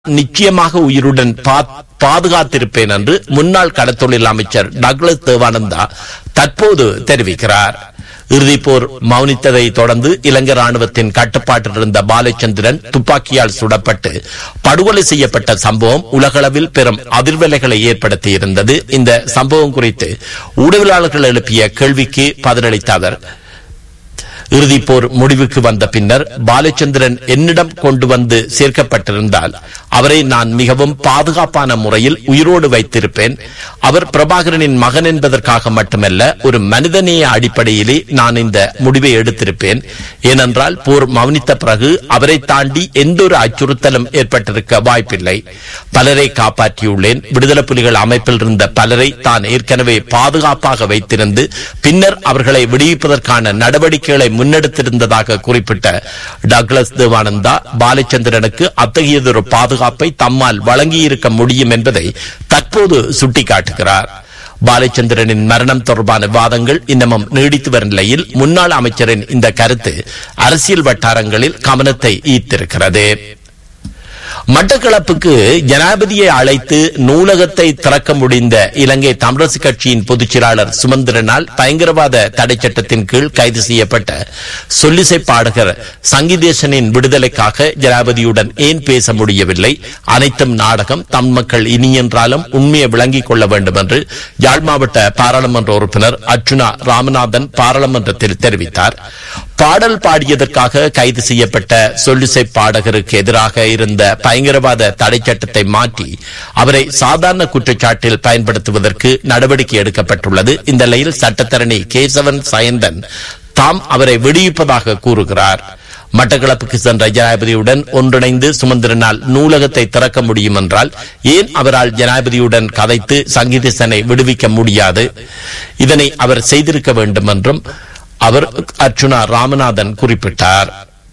நிச்சயமாக உயிருடன் பா- பாதுகாத்திருப்பேன் என்று முன்னாள் கடத்தொழில் அமைச்சர் டக்ளஸ் தேவானந்தா தற்போது தெரிவிக்கிறார் இறுதிப்போர் மௌனித்ததை தொடர்ந்து இலங்கை ராணுவத்தின் கட்டுப்பாட்டில் இருந்த பாலச்சந்திரன் துப்பாக்கியால் சுடப்பட்டு படுகொலை செய்யப்பட்ட சம்பவம் உலகளவில் பெரும் அதிர்வலைகளை ஏற்படுத்தியிருந்தது இந்த சம்பவம் குறித்து ஊடகவியலாளர்கள் எழுப்பிய கேள்விக்கு பதிலளித்த அவர் இறுதிப் போர் முடிவுக்கு வந்த பின்னர் பாலச்சந்திரன் என்னிடம் கொண்டு வந்து சேர்க்கப்பட்டிருந்தால் அவரை நான் மிகவும் பாதுகாப்பான முறையில் உயிரோடு வைத்திருப்பேன் அவர் பிரபாகரனின் மகன் என்பதற்காக மட்டுமல்ல ஒரு மனிதநேய அடிப்படையிலே நான் இந்த முடிவை எடுத்திருப்பேன் ஏனென்றால் போர் மௌனித்த பிறகு அவரை தாண்டி எந்த ஒரு அச்சுறுத்தலும் ஏற்பட்டிருக்க வாய்ப்பில்லை பலரை காப்பாற்றியுள்ளேன் விடுதலை புலிகள் அமைப்பில் இருந்த பலரை தான் ஏற்கனவே பாதுகாப்பாக வைத்திருந்து பின்னர் அவர்களை விடுவிப்பதற்கான நடவடிக்கைகளை முன்னெடுத்திருந்ததாக குறிப்பிட்ட டக்ளஸ் தேவானந்தா பாலச்சந்திரனுக்கு அத்தகையதொரு பாதுகாப்பை தம்மால் வழங்கியிருக்க முடியும் என்பதை தற்போது சுட்டிக்காட்டுகிறார் பாலச்சந்திரனின் மரணம் தொடர்பான விவாதங்கள் இன்னமும் நீடித்து வரும் நிலையில் முன்னாள் அமைச்சரின் இந்த கருத்து அரசியல் வட்டாரங்களில் கவனத்தை ஈர்த்திருக்கிறது மட்டக்களப்புக்கு ஜனாதிபதியை அழைத்து நூலகத்தை திறக்க முடிந்த இலங்கை தமிழரசு கட்சியின் பொதுச் செயலாளர் சுமந்திரனால் பயங்கரவாத தடை சட்டத்தின் கீழ் கைது செய்யப்பட்ட சொல்லிசை பாடகர் சங்கீதேசனின் விடுதலைக்காக ஜனாதிபதியுடன் ஏன் பேச முடியவில்லை அனைத்தும் நாடகம் தம் மக்கள் இனி என்றாலும் உண்மையை விளங்கிக் கொள்ள வேண்டும் என்று யாழ் மாவட்ட பாராளுமன்ற உறுப்பினர் அர்ச்சுனா ராமநாதன் பாராளுமன்றத்தில் தெரிவித்தார் பாடல் பாடியதற்காக கைது செய்யப்பட்ட சொல்லிசை பாடகருக்கு எதிராக இருந்த பயங்கரவாத தடை சட்டத்தை மாற்றி அவரை சாதாரண குற்றச்சாட்டில் பயன்படுத்துவதற்கு நடவடிக்கை எடுக்கப்பட்டுள்ளது இந்த நிலையில் சட்டத்தரணி கேசவன் சயந்தன் தாம் அவரை விடுவிப்பதாக கூறுகிறார் மட்டக்களப்புக்கு சென்ற ஜனாதிபதியுடன் ஒன்றிணைந்து சுமந்திரனால் நூலகத்தை திறக்க முடியும் என்றால் ஏன் அவரால் ஜனாதிபதியுடன் கதைத்து சங்கீதேசனை விடுவிக்க முடியாது இதனை அவர் செய்திருக்க வேண்டும் என்றும் அவர் அர்ச்சுனா ராமநாதன் குறிப்பிட்டார்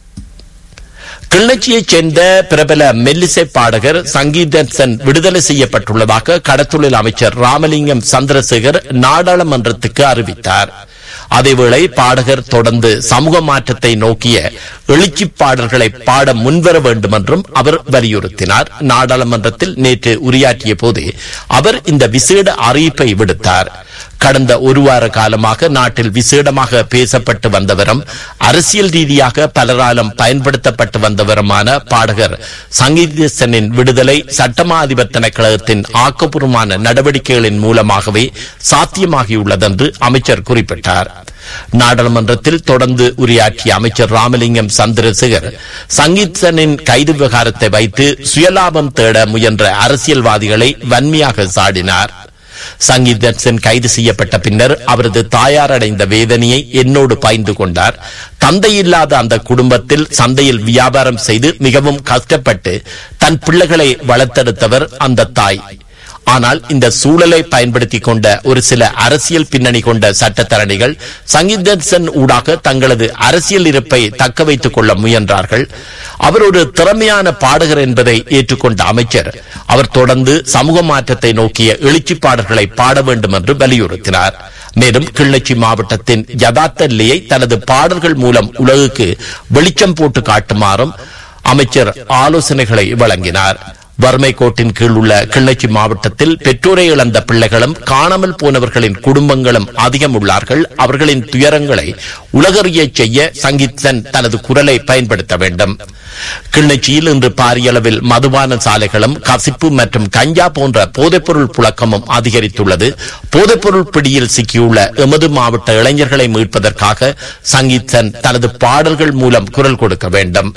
கிளிநொச்சியைச் சேர்ந்த பிரபல மெல்லிசை பாடகர் சங்கீதன் விடுதலை செய்யப்பட்டுள்ளதாக கடத்தொழில் அமைச்சர் ராமலிங்கம் சந்திரசேகர் நாடாளுமன்றத்துக்கு அறிவித்தார் அதேவேளை பாடகர் தொடர்ந்து சமூக மாற்றத்தை நோக்கிய எழுச்சி பாடல்களை பாட முன்வர வேண்டும் என்றும் அவர் வலியுறுத்தினார் நாடாளுமன்றத்தில் நேற்று உரையாற்றிய போது அவர் இந்த விசேட அறிவிப்பை விடுத்தார் கடந்த ஒரு வார காலமாக நாட்டில் விசேடமாக பேசப்பட்டு வந்தவரும் அரசியல் ரீதியாக பலராலும் பயன்படுத்தப்பட்டு வந்தவருமான பாடகர் சங்கீதேசனின் விடுதலை சட்டமா அதிபர் திணைக்களத்தின் ஆக்கப்பூர்வமான நடவடிக்கைகளின் மூலமாகவே சாத்தியமாகியுள்ளதென்று அமைச்சர் குறிப்பிட்டார் நாடாளுமன்றத்தில் தொடர்ந்து உரையாற்றிய அமைச்சர் ராமலிங்கம் சந்திரசேகர் சங்கீதனின் கைது விவகாரத்தை வைத்து சுயலாபம் தேட முயன்ற அரசியல்வாதிகளை வன்மையாக சாடினார் சங்கீத் தர்சன் கைது செய்யப்பட்ட பின்னர் அவரது தாயார் அடைந்த வேதனையை என்னோடு பகிர்ந்து கொண்டார் தந்தை இல்லாத அந்த குடும்பத்தில் சந்தையில் வியாபாரம் செய்து மிகவும் கஷ்டப்பட்டு தன் பிள்ளைகளை வளர்த்தெடுத்தவர் அந்த தாய் ஆனால் இந்த சூழலை பயன்படுத்திக் கொண்ட ஒரு சில அரசியல் பின்னணி கொண்ட சட்டத்தரணிகள் சங்கீதன் ஊடாக தங்களது அரசியல் இருப்பை தக்க வைத்துக் கொள்ள முயன்றார்கள் அவர் ஒரு திறமையான பாடகர் என்பதை ஏற்றுக்கொண்ட அமைச்சர் அவர் தொடர்ந்து சமூக மாற்றத்தை நோக்கிய எழுச்சி பாடல்களை பாட வேண்டும் என்று வலியுறுத்தினார் மேலும் கிள்ளச்சி மாவட்டத்தின் யதார்த்த நிலையை தனது பாடல்கள் மூலம் உலகுக்கு வெளிச்சம் போட்டு காட்டுமாறும் அமைச்சர் ஆலோசனைகளை வழங்கினார் வறுமை கோட்டின் கீழ் உள்ள கிள்ளச்சி மாவட்டத்தில் பெற்றோரை இழந்த பிள்ளைகளும் காணாமல் போனவர்களின் குடும்பங்களும் அதிகம் உள்ளார்கள் அவர்களின் துயரங்களை உலகறிய செய்ய சங்கீதன் தனது குரலை பயன்படுத்த வேண்டும் கிள்ளச்சியில் இன்று பாரிய அளவில் மதுபான சாலைகளும் கசிப்பு மற்றும் கஞ்சா போன்ற போதைப்பொருள் புழக்கமும் அதிகரித்துள்ளது போதைப்பொருள் பிடியில் சிக்கியுள்ள எமது மாவட்ட இளைஞர்களை மீட்பதற்காக சங்கீதன் தனது பாடல்கள் மூலம் குரல் கொடுக்க வேண்டும்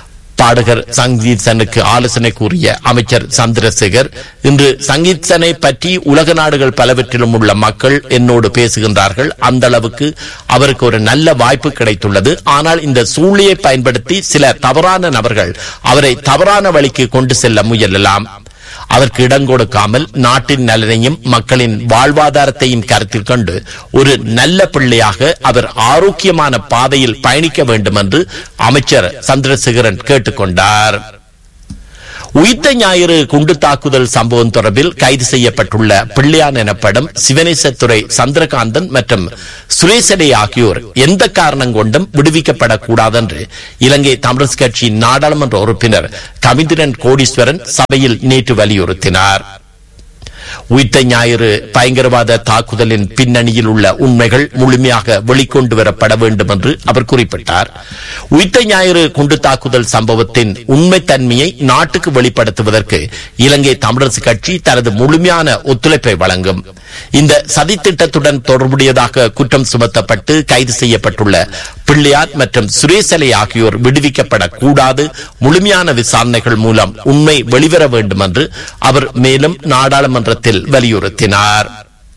பாடகர் சங்கீத்சனுக்கு ஆலோசனை கூறிய அமைச்சர் சந்திரசேகர் இன்று சங்கீத்சனை பற்றி உலக நாடுகள் பலவற்றிலும் உள்ள மக்கள் என்னோடு பேசுகின்றார்கள் அந்த அளவுக்கு அவருக்கு ஒரு நல்ல வாய்ப்பு கிடைத்துள்ளது ஆனால் இந்த சூழ்நிலையை பயன்படுத்தி சில தவறான நபர்கள் அவரை தவறான வழிக்கு கொண்டு செல்ல முயலலாம் அதற்கு இடம் கொடுக்காமல் நாட்டின் நலனையும் மக்களின் வாழ்வாதாரத்தையும் கருத்தில் கொண்டு ஒரு நல்ல பிள்ளையாக அவர் ஆரோக்கியமான பாதையில் பயணிக்க வேண்டும் என்று அமைச்சர் சந்திரசேகரன் கேட்டுக்கொண்டார் உயிர்த்த ஞாயிறு குண்டு தாக்குதல் சம்பவம் தொடர்பில் கைது செய்யப்பட்டுள்ள பிள்ளையான் எனப்படும் சிவனேசத்துறை சந்திரகாந்தன் மற்றும் சுரேசடே ஆகியோர் எந்த காரணம் கொண்டும் விடுவிக்கப்படக்கூடாது என்று இலங்கை தமிழரசு கட்சியின் நாடாளுமன்ற உறுப்பினர் கவிந்திரன் கோடீஸ்வரன் சபையில் நேற்று வலியுறுத்தினார் உயிர்த்த ஞாயிறு பயங்கரவாத தாக்குதலின் பின்னணியில் உள்ள உண்மைகள் முழுமையாக வெளிக்கொண்டு வரப்பட வேண்டும் என்று அவர் குறிப்பிட்டார் உயிர்த்த ஞாயிறு குண்டு தாக்குதல் சம்பவத்தின் உண்மைத்தன்மையை நாட்டுக்கு வெளிப்படுத்துவதற்கு இலங்கை தமிழரசு கட்சி தனது முழுமையான ஒத்துழைப்பை வழங்கும் இந்த சதித்திட்டத்துடன் தொடர்புடையதாக குற்றம் சுமத்தப்பட்டு கைது செய்யப்பட்டுள்ள பிள்ளையார் மற்றும் சுரேசலை ஆகியோர் விடுவிக்கப்படக்கூடாது முழுமையான விசாரணைகள் மூலம் உண்மை வெளிவர வேண்டும் என்று அவர் மேலும் நாடாளுமன்றத்தில் வலியுறுத்தினார்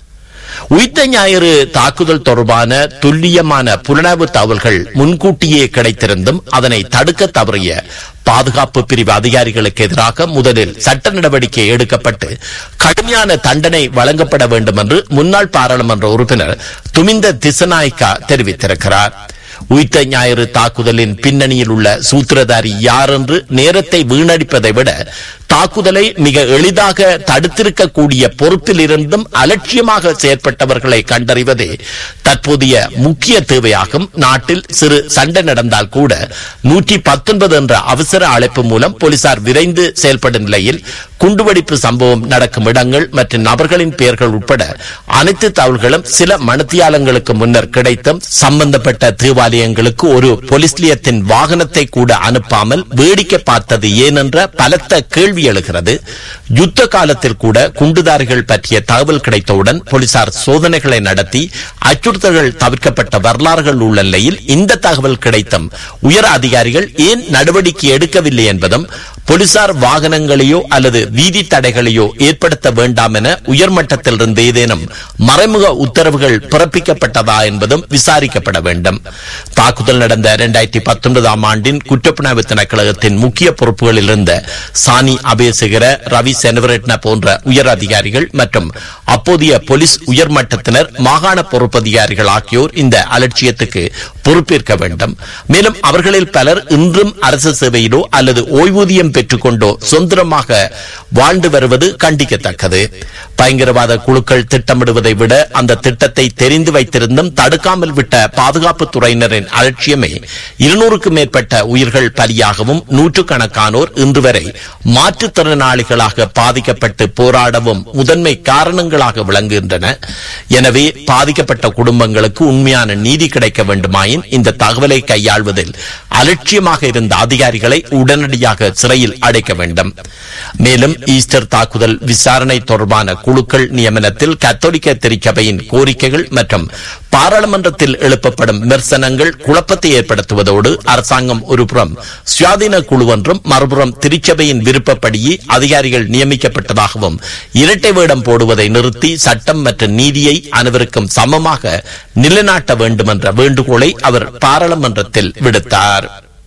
உயிர்த்த ஞாயிறு தாக்குதல் தொடர்பான துல்லியமான புலனாய்வு தகவல்கள் முன்கூட்டியே கிடைத்திருந்தும் அதனை தடுக்க தவறிய பாதுகாப்பு பிரிவு அதிகாரிகளுக்கு எதிராக முதலில் சட்ட நடவடிக்கை எடுக்கப்பட்டு கடுமையான தண்டனை வழங்கப்பட வேண்டும் என்று முன்னாள் பாராளுமன்ற உறுப்பினர் துமிந்த திசநாயக்கா தெரிவித்திருக்கிறார் உயிர்த்த ஞாயிறு தாக்குதலின் பின்னணியில் உள்ள சூத்திரதாரி யார் என்று நேரத்தை வீணடிப்பதை விட தாக்குதலை மிக எளிதாக தடுத்திருக்கக்கூடிய பொறுப்பில் இருந்தும் அலட்சியமாக செயற்பட்டவர்களை கண்டறிவதே தற்போதைய முக்கிய தேவையாகும் நாட்டில் சிறு சண்டை நடந்தால் கூட நூற்றி பத்தொன்பது என்ற அவசர அழைப்பு மூலம் போலீசார் விரைந்து செயல்படும் நிலையில் குண்டுவெடிப்பு சம்பவம் நடக்கும் இடங்கள் மற்றும் நபர்களின் பெயர்கள் உட்பட அனைத்து தகவல்களும் சில மணித்தியாலங்களுக்கு முன்னர் கிடைத்தும் சம்பந்தப்பட்ட தேவாலயங்களுக்கு ஒரு போலீஸ் நிலையத்தின் வாகனத்தை கூட அனுப்பாமல் வேடிக்கை பார்த்தது ஏனென்ற பலத்த கேள்வி எழுகிறது யுத்த காலத்தில் கூட குண்டுதாரிகள் பற்றிய தகவல் கிடைத்தவுடன் போலீசார் சோதனைகளை நடத்தி அச்சுறுத்தல்கள் தவிர்க்கப்பட்ட வரலாறுகள் உள்ள நிலையில் இந்த தகவல் கிடைத்தும் உயர் அதிகாரிகள் ஏன் நடவடிக்கை எடுக்கவில்லை என்பதும் போலீசார் வாகனங்களையோ அல்லது வீதி தடைகளையோ ஏற்படுத்த வேண்டாம் என உயர்மட்டத்திலிருந்து ஏதேனும் மறைமுக உத்தரவுகள் பிறப்பிக்கப்பட்டதா என்பதும் விசாரிக்கப்பட வேண்டும் தாக்குதல் நடந்த இரண்டாயிரத்தி பத்தொன்பதாம் ஆண்டின் குற்றப்புலனாய்வு திணைக்களகத்தின் முக்கிய பொறுப்புகளில் இருந்த சானி அபேசகர ரவி செனவரட்ன போன்ற உயர் அதிகாரிகள் மற்றும் அப்போதைய போலீஸ் உயர்மட்டத்தினர் மாகாண பொறுப்பதிகாரிகள் ஆகியோர் இந்த அலட்சியத்துக்கு பொறுப்பேற்க வேண்டும் மேலும் அவர்களில் பலர் இன்றும் அரசு சேவையிலோ அல்லது ஓய்வூதியம் பெற்றுக்கொண்டோ சுதந்திரமாக வாழ்ந்து வருவது கண்டிக்கத்தக்கது பயங்கரவாத குழுக்கள் திட்டமிடுவதை விட அந்த திட்டத்தை தெரிந்து வைத்திருந்தும் தடுக்காமல் விட்ட பாதுகாப்பு துறையினரின் அலட்சியமே இருநூறுக்கும் மேற்பட்ட உயிர்கள் பலியாகவும் நூற்றுக்கணக்கானோர் இன்று வரை மாற்றுத்திறனாளிகளாக பாதிக்கப்பட்டு போராடவும் முதன்மை காரணங்களாக விளங்குகின்றன எனவே பாதிக்கப்பட்ட குடும்பங்களுக்கு உண்மையான நீதி கிடைக்க வேண்டுமாயின் இந்த தகவலை கையாள்வதில் அலட்சியமாக இருந்த அதிகாரிகளை உடனடியாக சிறையில் அடைக்க வேண்டும் மேலும் ஈஸ்டர் தாக்குதல் விசாரணை தொடர்பான குழுக்கள் நியமனத்தில் கத்தோலிக்க திருச்சபையின் கோரிக்கைகள் மற்றும் பாராளுமன்றத்தில் எழுப்பப்படும் விமர்சனங்கள் குழப்பத்தை ஏற்படுத்துவதோடு அரசாங்கம் ஒருபுறம் சுயாதீன குழு ஒன்றும் மறுபுறம் திருச்சபையின் விருப்பப்படியே அதிகாரிகள் நியமிக்கப்பட்டதாகவும் இரட்டை வேடம் போடுவதை நிறுத்தி சட்டம் மற்றும் நீதியை அனைவருக்கும் சமமாக நிலைநாட்ட வேண்டும் என்ற வேண்டுகோளை அவர் பாராளுமன்றத்தில் விடுத்தார்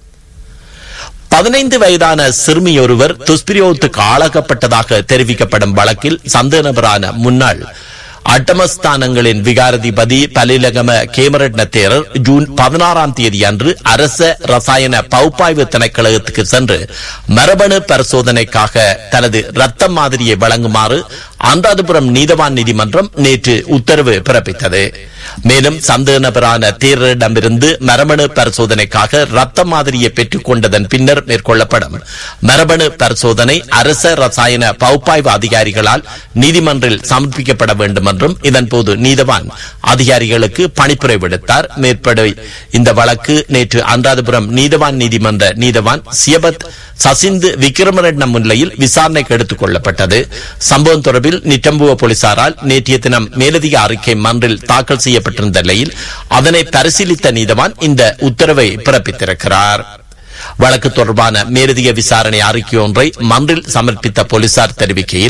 பதினைந்து வயதான சிறுமியொருவர் துஷ்பிரயோகத்துக்கு ஆளாக்கப்பட்டதாக தெரிவிக்கப்படும் வழக்கில் சந்தேக நபரான முன்னாள் அட்டமஸ்தானங்களின் விகாரதிபதி பலிலகம கேமரட்ன தேரர் ஜூன் பதினாறாம் தேதி அன்று அரச ரசாயன பகுப்பாய்வு திணைக்களகத்துக்கு சென்று மரபணு பரிசோதனைக்காக தனது ரத்த மாதிரியை வழங்குமாறு அந்தாதிபுரம் நீதவான் நீதிமன்றம் நேற்று உத்தரவு பிறப்பித்தது மேலும் சந்தேக நபரான தேரரிடமிருந்து மரபணு பரிசோதனைக்காக ரத்த மாதிரியை பெற்றுக் கொண்டதன் பின்னர் மேற்கொள்ளப்படும் மரபணு பரிசோதனை அரச ரசாயன பகுப்பாய்வு அதிகாரிகளால் நீதிமன்றில் சமர்ப்பிக்கப்பட வேண்டும் என்றும் இதன்போது நீதவான் அதிகாரிகளுக்கு பணிப்புரை விடுத்தார் மேற்படி இந்த வழக்கு நேற்று அனுராதபுரம் நீதவான் நீதிமன்ற நீதவான் சியபத் சசிந்து விக்ரமரட்ன முன்னிலையில் விசாரணைக்கு எடுத்துக் கொள்ளப்பட்டது சம்பவம் தொடர்பில் நிட்டம்புவ போலீசாரால் நேற்றைய தினம் மேலதிக அறிக்கை மன்றில் தாக்கல் செய்யப்பட்டிருந்த நிலையில் அதனை பரிசீலித்த நீதவான் இந்த உத்தரவை பிறப்பித்திருக்கிறார் வழக்கு தொடர்பான மேலதிக விசாரணை அறிக்கை ஒன்றை மன்றில் சமர்ப்பித்த போலீசார் தெரிவிக்கையில்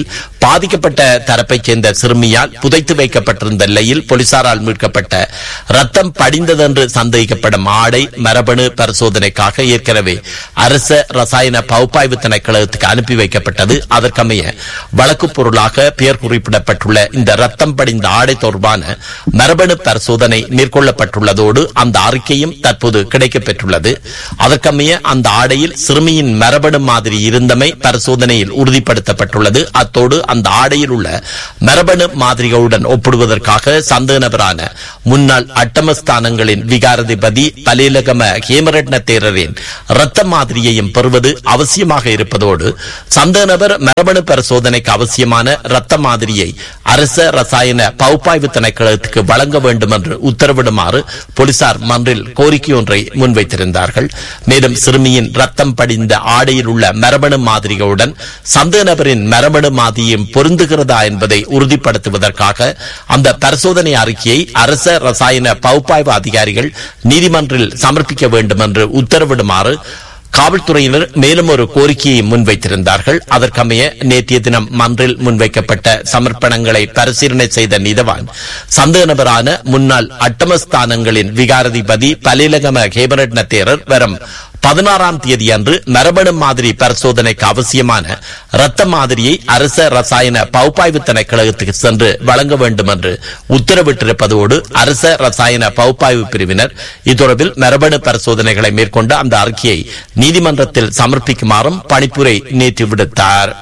பாதிக்கப்பட்ட தரப்பைச் சேர்ந்த சிறுமியால் புதைத்து வைக்கப்பட்டிருந்த நிலையில் போலீசாரால் மீட்கப்பட்ட ரத்தம் படிந்ததென்று சந்தேகிக்கப்படும் ஆடை மரபணு பரிசோதனைக்காக ஏற்கனவே அரச ரசாயன பகுப்பாய்வு திணைக்களத்துக்கு அனுப்பி வைக்கப்பட்டது அதற்கமைய வழக்கு பொருளாக பெயர் குறிப்பிடப்பட்டுள்ள இந்த ரத்தம் படிந்த ஆடை தொடர்பான மரபணு பரிசோதனை மேற்கொள்ளப்பட்டுள்ளதோடு அந்த அறிக்கையும் தற்போது கிடைக்கப்பெற்றுள்ளது அதற்கமைய அந்த ஆடையில் சிறுமியின் மரபணு மாதிரி இருந்தமை பரிசோதனையில் உறுதிப்படுத்தப்பட்டுள்ளது அத்தோடு அந்த ஆடையில் உள்ள மரபணு மாதிரிகளுடன் ஒப்பிடுவதற்காக சந்தேக நபரான முன்னாள் அட்டமஸ்தானங்களின் விகாரதிபதி பலேலகம ஹேமரட்ன தேரரின் இரத்த மாதிரியையும் பெறுவது அவசியமாக இருப்பதோடு சந்தேக நபர் மரபணு பரிசோதனைக்கு அவசியமான இரத்த மாதிரியை அரச ரசாயன பகுப்பாய்வு திணைக்களத்துக்கு வழங்க வேண்டும் என்று உத்தரவிடுமாறு போலீசார் மன்றில் கோரிக்கை ஒன்றை முன்வைத்திருந்தார்கள் மேலும் சிறுமியின் ரத்தம் படிந்த ஆடையில் உள்ள மரபணு மாதிரிகளுடன் சந்தேக நபரின் மரபணு மாதிரியும் பொருந்துகிறதா என்பதை உறுதிப்படுத்துவதற்காக அந்த பரிசோதனை அறிக்கையை அரச ரசாயன பகுப்பாய்வு அதிகாரிகள் நீதிமன்றில் சமர்ப்பிக்க வேண்டும் என்று உத்தரவிடுமாறு காவல்துறையினர் மேலும் ஒரு கோரிக்கையை முன்வைத்திருந்தார்கள் அதற்கமைய நேற்றைய தினம் மன்றில் முன்வைக்கப்பட்ட சமர்ப்பணங்களை பரிசீலனை செய்த நீதவான் சந்தேக நபரான முன்னாள் அட்டமஸ்தானங்களின் விகாரதிபதி பலிலகம ஹேமரட்ன தேரர் வரும் பதினாறாம் தேதி அன்று மரபணு மாதிரி பரிசோதனைக்கு அவசியமான இரத்த மாதிரியை அரச ரசாயன பகுப்பாய்வு திணைக்களத்துக்கு சென்று வழங்க வேண்டும் என்று உத்தரவிட்டிருப்பதோடு அரச ரசாயன பகுப்பாய்வு பிரிவினர் இத்தொடர்பில் மரபணு பரிசோதனைகளை மேற்கொண்டு அந்த அறிக்கையை நீதிமன்றத்தில் சமர்ப்பிக்குமாறும் பணிப்புரை நேற்று விடுத்தார்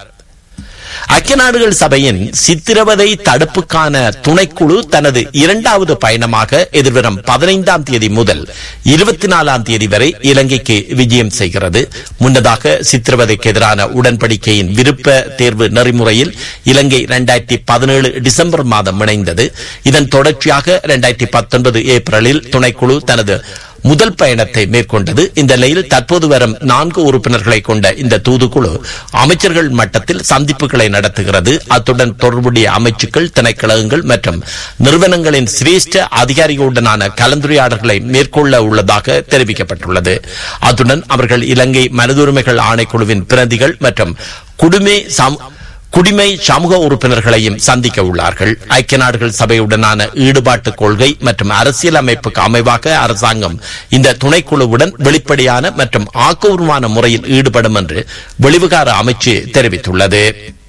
ஐக்கிய நாடுகள் சபையின் சித்திரவதை தடுப்புக்கான துணைக்குழு தனது இரண்டாவது பயணமாக எதிர்வரும் பதினைந்தாம் தேதி முதல் இருபத்தி நாலாம் தேதி வரை இலங்கைக்கு விஜயம் செய்கிறது முன்னதாக சித்திரவதைக்கு எதிரான உடன்படிக்கையின் விருப்ப தேர்வு நெறிமுறையில் இலங்கை இரண்டாயிரத்தி பதினேழு டிசம்பர் மாதம் இணைந்தது இதன் தொடர்ச்சியாக இரண்டாயிரத்தி பத்தொன்பது ஏப்ரலில் துணைக்குழு தனது முதல் பயணத்தை மேற்கொண்டது இந்த நிலையில் தற்போது வரும் நான்கு உறுப்பினர்களை கொண்ட இந்த தூதுக்குழு அமைச்சர்கள் மட்டத்தில் சந்திப்புகளை நடத்துகிறது அத்துடன் தொடர்புடைய அமைச்சுக்கள் திணைக்களங்கள் மற்றும் நிறுவனங்களின் சிரேஷ்ட அதிகாரிகளுடனான கலந்துரையாடல்களை மேற்கொள்ள உள்ளதாக தெரிவிக்கப்பட்டுள்ளது அத்துடன் அவர்கள் இலங்கை மனித உரிமைகள் ஆணைக்குழுவின் பிரதிகள் மற்றும் குடிமை சம குடிமை சமூக உறுப்பினர்களையும் சந்திக்க உள்ளார்கள் ஐக்கிய நாடுகள் சபையுடனான ஈடுபாட்டு கொள்கை மற்றும் அரசியல் அமைப்புக்கு அமைவாக அரசாங்கம் இந்த துணைக்குழுவுடன் வெளிப்படையான மற்றும் ஆக்கபூர்வமான முறையில் ஈடுபடும் என்று வெளிவிகார அமைச்சு தெரிவித்துள்ளது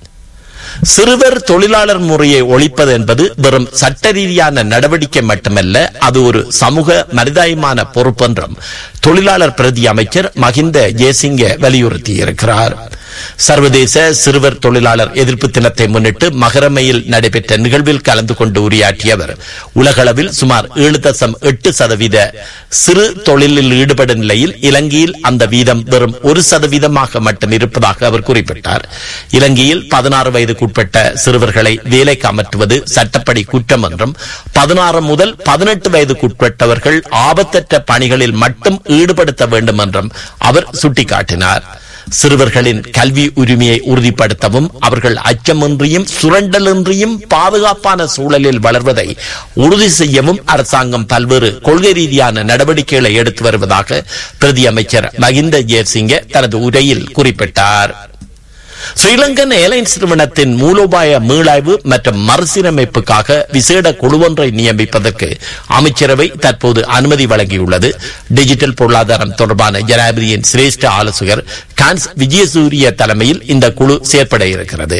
சிறுவர் தொழிலாளர் முறையை ஒழிப்பது என்பது வெறும் சட்ட ரீதியான நடவடிக்கை மட்டுமல்ல அது ஒரு சமூக மனிதாயமான பொறுப்பென்றும் தொழிலாளர் பிரதி அமைச்சர் மகிந்த ஜெயசிங்க வலியுறுத்தியிருக்கிறார் சர்வதேச சிறுவர் தொழிலாளர் எதிர்ப்பு தினத்தை முன்னிட்டு மகரமையில் நடைபெற்ற நிகழ்வில் கலந்து கொண்டு உரையாற்றிய அவர் உலகளவில் சுமார் ஏழு தசம் எட்டு சதவீத சிறு தொழிலில் ஈடுபடும் நிலையில் இலங்கையில் அந்த வீதம் வெறும் ஒரு சதவீதமாக மட்டும் இருப்பதாக அவர் குறிப்பிட்டார் இலங்கையில் பதினாறு வயதுக்குட்பட்ட சிறுவர்களை வேலைக்கு அமர்த்துவது சட்டப்படி குற்றம் என்றும் பதினாறு முதல் பதினெட்டு வயதுக்குட்பட்டவர்கள் ஆபத்தற்ற பணிகளில் மட்டும் ஈடுபடுத்த வேண்டும் என்றும் அவர் சுட்டிக்காட்டினார் சிறுவர்களின் கல்வி உரிமையை உறுதிப்படுத்தவும் அவர்கள் அச்சமின்றியும் சுரண்டலின்றியும் பாதுகாப்பான சூழலில் வளர்வதை உறுதி செய்யவும் அரசாங்கம் பல்வேறு கொள்கை ரீதியான நடவடிக்கைகளை எடுத்து வருவதாக பிரதி அமைச்சர் மகிந்த ஜெயசிங்க தனது உரையில் குறிப்பிட்டார் ஸ்ரீலங்கன் ஏர்லைன்ஸ் நிறுவனத்தின் மூலோபாய மீளாய்வு மற்றும் மறுசீரமைப்புக்காக விசேட குழுவொன்றை நியமிப்பதற்கு அமைச்சரவை தற்போது அனுமதி வழங்கியுள்ளது டிஜிட்டல் பொருளாதாரம் தொடர்பான ஜனாதிபதியின் சிரேஷ்ட ஆலோசகர் கான்ஸ் விஜயசூரிய தலைமையில் இந்த குழு செயற்பட இருக்கிறது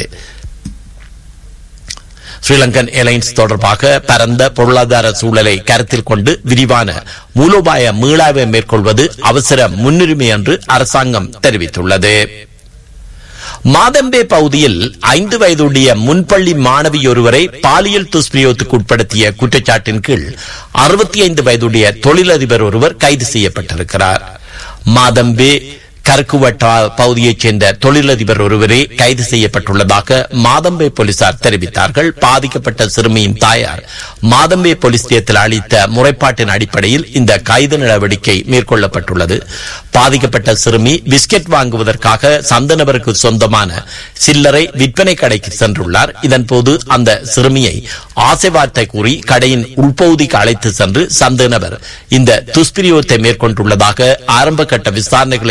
ஸ்ரீலங்கன் ஏர்லைன்ஸ் தொடர்பாக பரந்த பொருளாதார சூழலை கருத்தில் கொண்டு விரிவான மூலோபாய மீளாய்வை மேற்கொள்வது அவசர முன்னுரிமை என்று அரசாங்கம் தெரிவித்துள்ளது மாதம்பே பகுதியில் ஐந்து வயதுடைய முன்பள்ளி மாணவி ஒருவரை பாலியல் துஷ்பிரயோகத்துக்கு உட்படுத்திய குற்றச்சாட்டின் கீழ் அறுபத்தி ஐந்து வயதுடைய தொழிலதிபர் ஒருவர் கைது செய்யப்பட்டிருக்கிறார் மாதம்பே கருக்குவட்டா பகுதியைச் சேர்ந்த தொழிலதிபர் ஒருவரே கைது செய்யப்பட்டுள்ளதாக மாதம்பே போலீசார் தெரிவித்தார்கள் பாதிக்கப்பட்ட சிறுமியின் தாயார் மாதம்பே போலீஸ் நிலையத்தில் அளித்த முறைப்பாட்டின் அடிப்படையில் இந்த கைது நடவடிக்கை மேற்கொள்ளப்பட்டுள்ளது பாதிக்கப்பட்ட சிறுமி பிஸ்கெட் வாங்குவதற்காக சந்த நபருக்கு சொந்தமான சில்லறை விற்பனை கடைக்கு சென்றுள்ளார் இதன்போது அந்த சிறுமியை ஆசை வார்த்தை கூறி கடையின் உள்பகுதிக்கு அழைத்து சென்று சந்த நபர் இந்த துஷ்பிரயோகத்தை மேற்கொண்டுள்ளதாக ஆரம்ப கட்ட விசாரணைகளில் இருந்து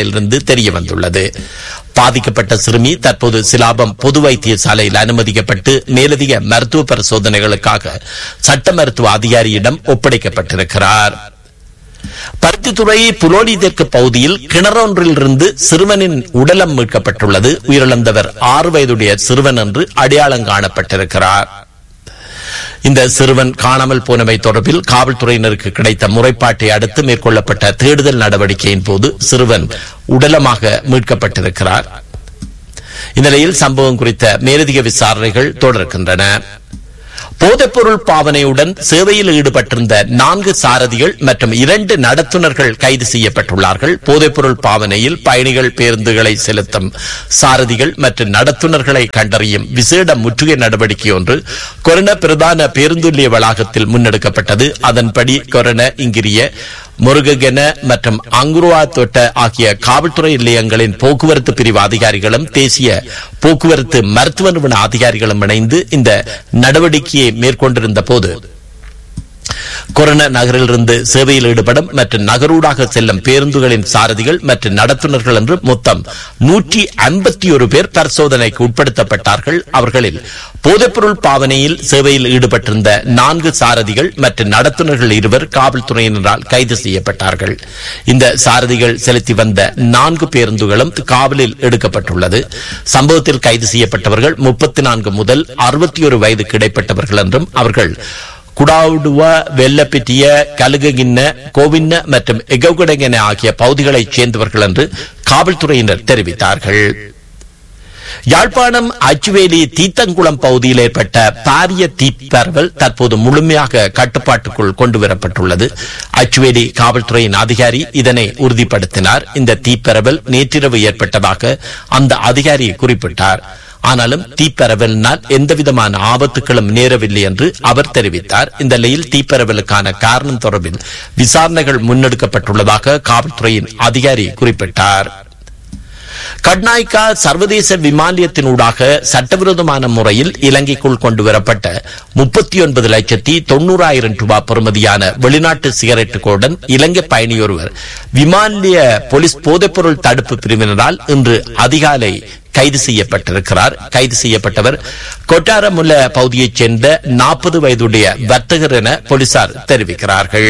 தெரிய வந்துள்ளது பாதிக்கப்பட்ட சிறுமி தற்போது சிலாபம் பொது வைத்தியசாலையில் அனுமதிக்கப்பட்டு மேலதிக மருத்துவ பரிசோதனைகளுக்காக சட்ட மருத்துவ அதிகாரியிடம் ஒப்படைக்கப்பட்டிருக்கிறார் பருத்தித்துறை புலோலி தெற்கு பகுதியில் கிணறொன்றிலிருந்து சிறுவனின் உடலம் மீட்கப்பட்டுள்ளது உயிரிழந்தவர் ஆறு வயதுடைய சிறுவன் என்று அடையாளம் காணப்பட்டிருக்கிறார் இந்த சிறுவன் காணாமல் போனவை தொடர்பில் காவல்துறையினருக்கு கிடைத்த முறைப்பாட்டை அடுத்து மேற்கொள்ளப்பட்ட தேடுதல் நடவடிக்கையின் போது சிறுவன் உடலமாக மீட்கப்பட்டிருக்கிறார் இந்நிலையில் சம்பவம் குறித்த மேலதிக விசாரணைகள் தொடர்கின்றன போதைப்பொருள் பாவனையுடன் சேவையில் ஈடுபட்டிருந்த நான்கு சாரதிகள் மற்றும் இரண்டு நடத்துனர்கள் கைது செய்யப்பட்டுள்ளார்கள் போதைப்பொருள் பாவனையில் பயணிகள் பேருந்துகளை செலுத்தும் சாரதிகள் மற்றும் நடத்துனர்களை கண்டறியும் விசேட முற்றுகை நடவடிக்கை ஒன்று கொரோனா பிரதான பேருந்து நிலைய வளாகத்தில் முன்னெடுக்கப்பட்டது அதன்படி கொரோனா இங்கிரிய முருககென மற்றும் அங்குருவா தொட்ட ஆகிய காவல்துறை நிலையங்களின் போக்குவரத்து பிரிவு அதிகாரிகளும் தேசிய போக்குவரத்து மருத்துவ நிறுவன அதிகாரிகளும் இணைந்து இந்த நடவடிக்கையை மேற்கொண்டிருந்த போது கொரோனா நகரிலிருந்து சேவையில் ஈடுபடும் மற்றும் நகரூடாக செல்லும் பேருந்துகளின் சாரதிகள் மற்றும் நடத்துனர்கள் என்று மொத்தம் நூற்றி ஐம்பத்தி ஒரு பேர் பரிசோதனைக்கு உட்படுத்தப்பட்டார்கள் அவர்களில் போதைப்பொருள் பாவனையில் சேவையில் ஈடுபட்டிருந்த நான்கு சாரதிகள் மற்றும் நடத்துனர்கள் இருவர் காவல்துறையினரால் கைது செய்யப்பட்டார்கள் இந்த சாரதிகள் செலுத்தி வந்த நான்கு பேருந்துகளும் காவலில் எடுக்கப்பட்டுள்ளது சம்பவத்தில் கைது செய்யப்பட்டவர்கள் முப்பத்தி நான்கு முதல் அறுபத்தி ஒரு வயதுக்கு இடைப்பட்டவர்கள் என்றும் அவர்கள் குடாவுடுவ வெள்ளப்பிட்டிய கலுகின்ன கோவின்ன மற்றும் எகவுகடங்கன ஆகிய பகுதிகளைச் சேர்ந்தவர்கள் என்று காவல்துறையினர் தெரிவித்தார்கள் யாழ்ப்பாணம் அச்சுவேலி தீத்தங்குளம் பகுதியில் ஏற்பட்ட பாரிய தீப்பரவல் தற்போது முழுமையாக கட்டுப்பாட்டுக்குள் கொண்டுவரப்பட்டுள்ளது அச்சுவேலி காவல்துறையின் அதிகாரி இதனை உறுதிப்படுத்தினார் இந்த தீப்பரவல் நேற்றிரவு ஏற்பட்டதாக அந்த அதிகாரி குறிப்பிட்டார் ஆனாலும் தீப்பரவலினால் எந்தவிதமான ஆபத்துகளும் நேரவில்லை என்று அவர் தெரிவித்தார் இந்த நிலையில் தீப்பரவலுக்கான காரணம் தொடர்பில் விசாரணைகள் முன்னெடுக்கப்பட்டுள்ளதாக காவல்துறையின் அதிகாரி குறிப்பிட்டார் கட்நாய்கா சர்வதேச விமானியத்தினூடாக சட்டவிரோதமான முறையில் இலங்கைக்குள் கொண்டுவரப்பட்ட முப்பத்தி ஒன்பது லட்சத்தி தொண்ணூறாயிரம் ரூபாய் பெறுமதியான வெளிநாட்டு சிகரெட்டுகளுடன் இலங்கை பயணியொருவர் விமானிய போலீஸ் போதைப்பொருள் தடுப்பு பிரிவினரால் இன்று அதிகாலை கைது செய்யப்பட்டிருக்கிறார் கைது செய்யப்பட்டவர் கொட்டாரமுல்ல பகுதியைச் சேர்ந்த நாற்பது வயதுடைய வர்த்தகர் என போலீசார் தெரிவிக்கிறார்கள்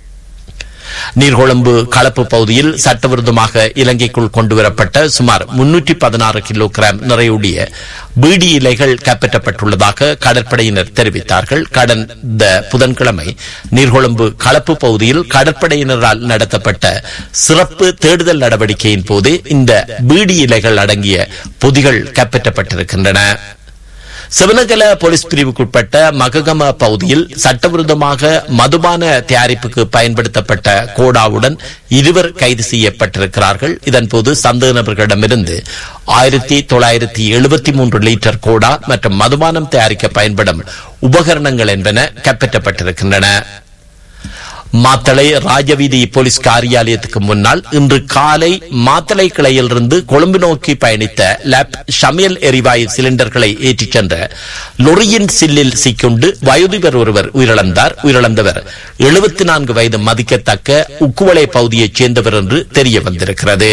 நீர்கொழும்பு களப்பு பகுதியில் சட்டவிரோதமாக இலங்கைக்குள் கொண்டுவரப்பட்ட சுமார் முன்னூற்றி பதினாறு கிலோகிராம் நிறையுடைய பீடி இலைகள் கைப்பற்றப்பட்டுள்ளதாக கடற்படையினர் தெரிவித்தார்கள் கடந்த புதன்கிழமை நீர்கொழும்பு களப்பு பகுதியில் கடற்படையினரால் நடத்தப்பட்ட சிறப்பு தேடுதல் நடவடிக்கையின் போது இந்த பீடி இலைகள் அடங்கிய பொதிகள் கைப்பற்றப்பட்டிருக்கின்றன சிவனகல போலீஸ் பிரிவுக்குட்பட்ட மககம பகுதியில் சட்டவிரோதமாக மதுபான தயாரிப்புக்கு பயன்படுத்தப்பட்ட கோடாவுடன் இருவர் கைது செய்யப்பட்டிருக்கிறார்கள் இதன்போது சந்தேக நபர்களிடமிருந்து ஆயிரத்தி தொள்ளாயிரத்தி எழுபத்தி மூன்று லிட்டர் கோடா மற்றும் மதுபானம் தயாரிக்க பயன்படும் உபகரணங்கள் என்பன கைப்பற்றப்பட்டிருக்கின்றன மாத்தளை ராஜவீதி போலீஸ் காரியாலயத்துக்கு முன்னால் இன்று காலை மாத்தளை கிளையிலிருந்து கொழும்பு நோக்கி பயணித்த லேப் சமையல் எரிவாயு சிலிண்டர்களை ஏற்றிச் சென்ற லொரியின் சில்லில் சிக்குண்டு வயோதிபர் ஒருவர் உயிரிழந்தார் உயிரிழந்தவர் எழுபத்தி நான்கு வயது மதிக்கத்தக்க உக்குவளை பகுதியைச் சேர்ந்தவர் என்று தெரிய வந்திருக்கிறது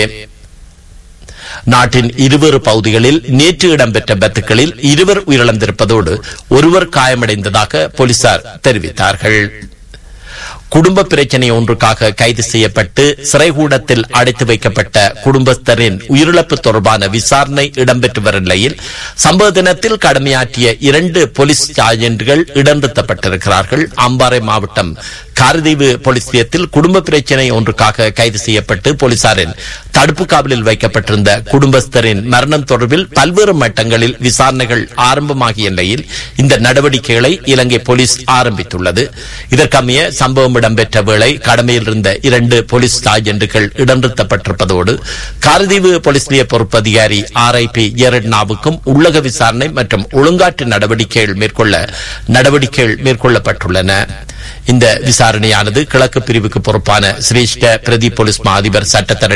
நாட்டின் இருவேறு பகுதிகளில் நேற்று இடம்பெற்ற பத்துக்களில் இருவர் உயிரிழந்திருப்பதோடு ஒருவர் காயமடைந்ததாக போலீசார் தெரிவித்தார்கள் குடும்ப பிரச்சனை ஒன்றுக்காக கைது செய்யப்பட்டு சிறைகூடத்தில் அடைத்து வைக்கப்பட்ட குடும்பஸ்தரின் உயிரிழப்பு தொடர்பான விசாரணை இடம்பெற்று வரும் நிலையில் சம்பவ தினத்தில் கடமையாற்றிய இரண்டு போலீஸ் சார்ஜென்ட்கள் இடநிறுத்தப்பட்டிருக்கிறார்கள் அம்பாறை மாவட்டம் காரதீவு போலீஸ் நிலையத்தில் குடும்ப பிரச்சனை ஒன்றுக்காக கைது செய்யப்பட்டு போலீசாரின் தடுப்பு காவலில் வைக்கப்பட்டிருந்த குடும்பஸ்தரின் மரணம் தொடர்பில் பல்வேறு மட்டங்களில் விசாரணைகள் ஆரம்பமாகிய நிலையில் இந்த நடவடிக்கைகளை இலங்கை போலீஸ் ஆரம்பித்துள்ளது இதற்கமைய சம்பவம் இடம்பெற்ற வேளை கடமையில் இருந்த இரண்டு போலீஸ் சார்ஜென்ட்டுகள் இடநிறுத்தப்பட்டிருப்பதோடு காரதீவு போலீஸ் நிலைய பொறுப்பு அதிகாரி ஆர் ஐ பி எரட்னாவுக்கும் உள்ளக விசாரணை மற்றும் ஒழுங்காற்று நடவடிக்கைகள் மேற்கொள்ள நடவடிக்கைகள் மேற்கொள்ளப்பட்டுள்ளன இந்த விசாரணையானது கிழக்கு பிரிவுக்கு பொறுப்பான சிரேஷ்ட பிரதி போலீஸ் மா அதிபர் சட்டத்தரணி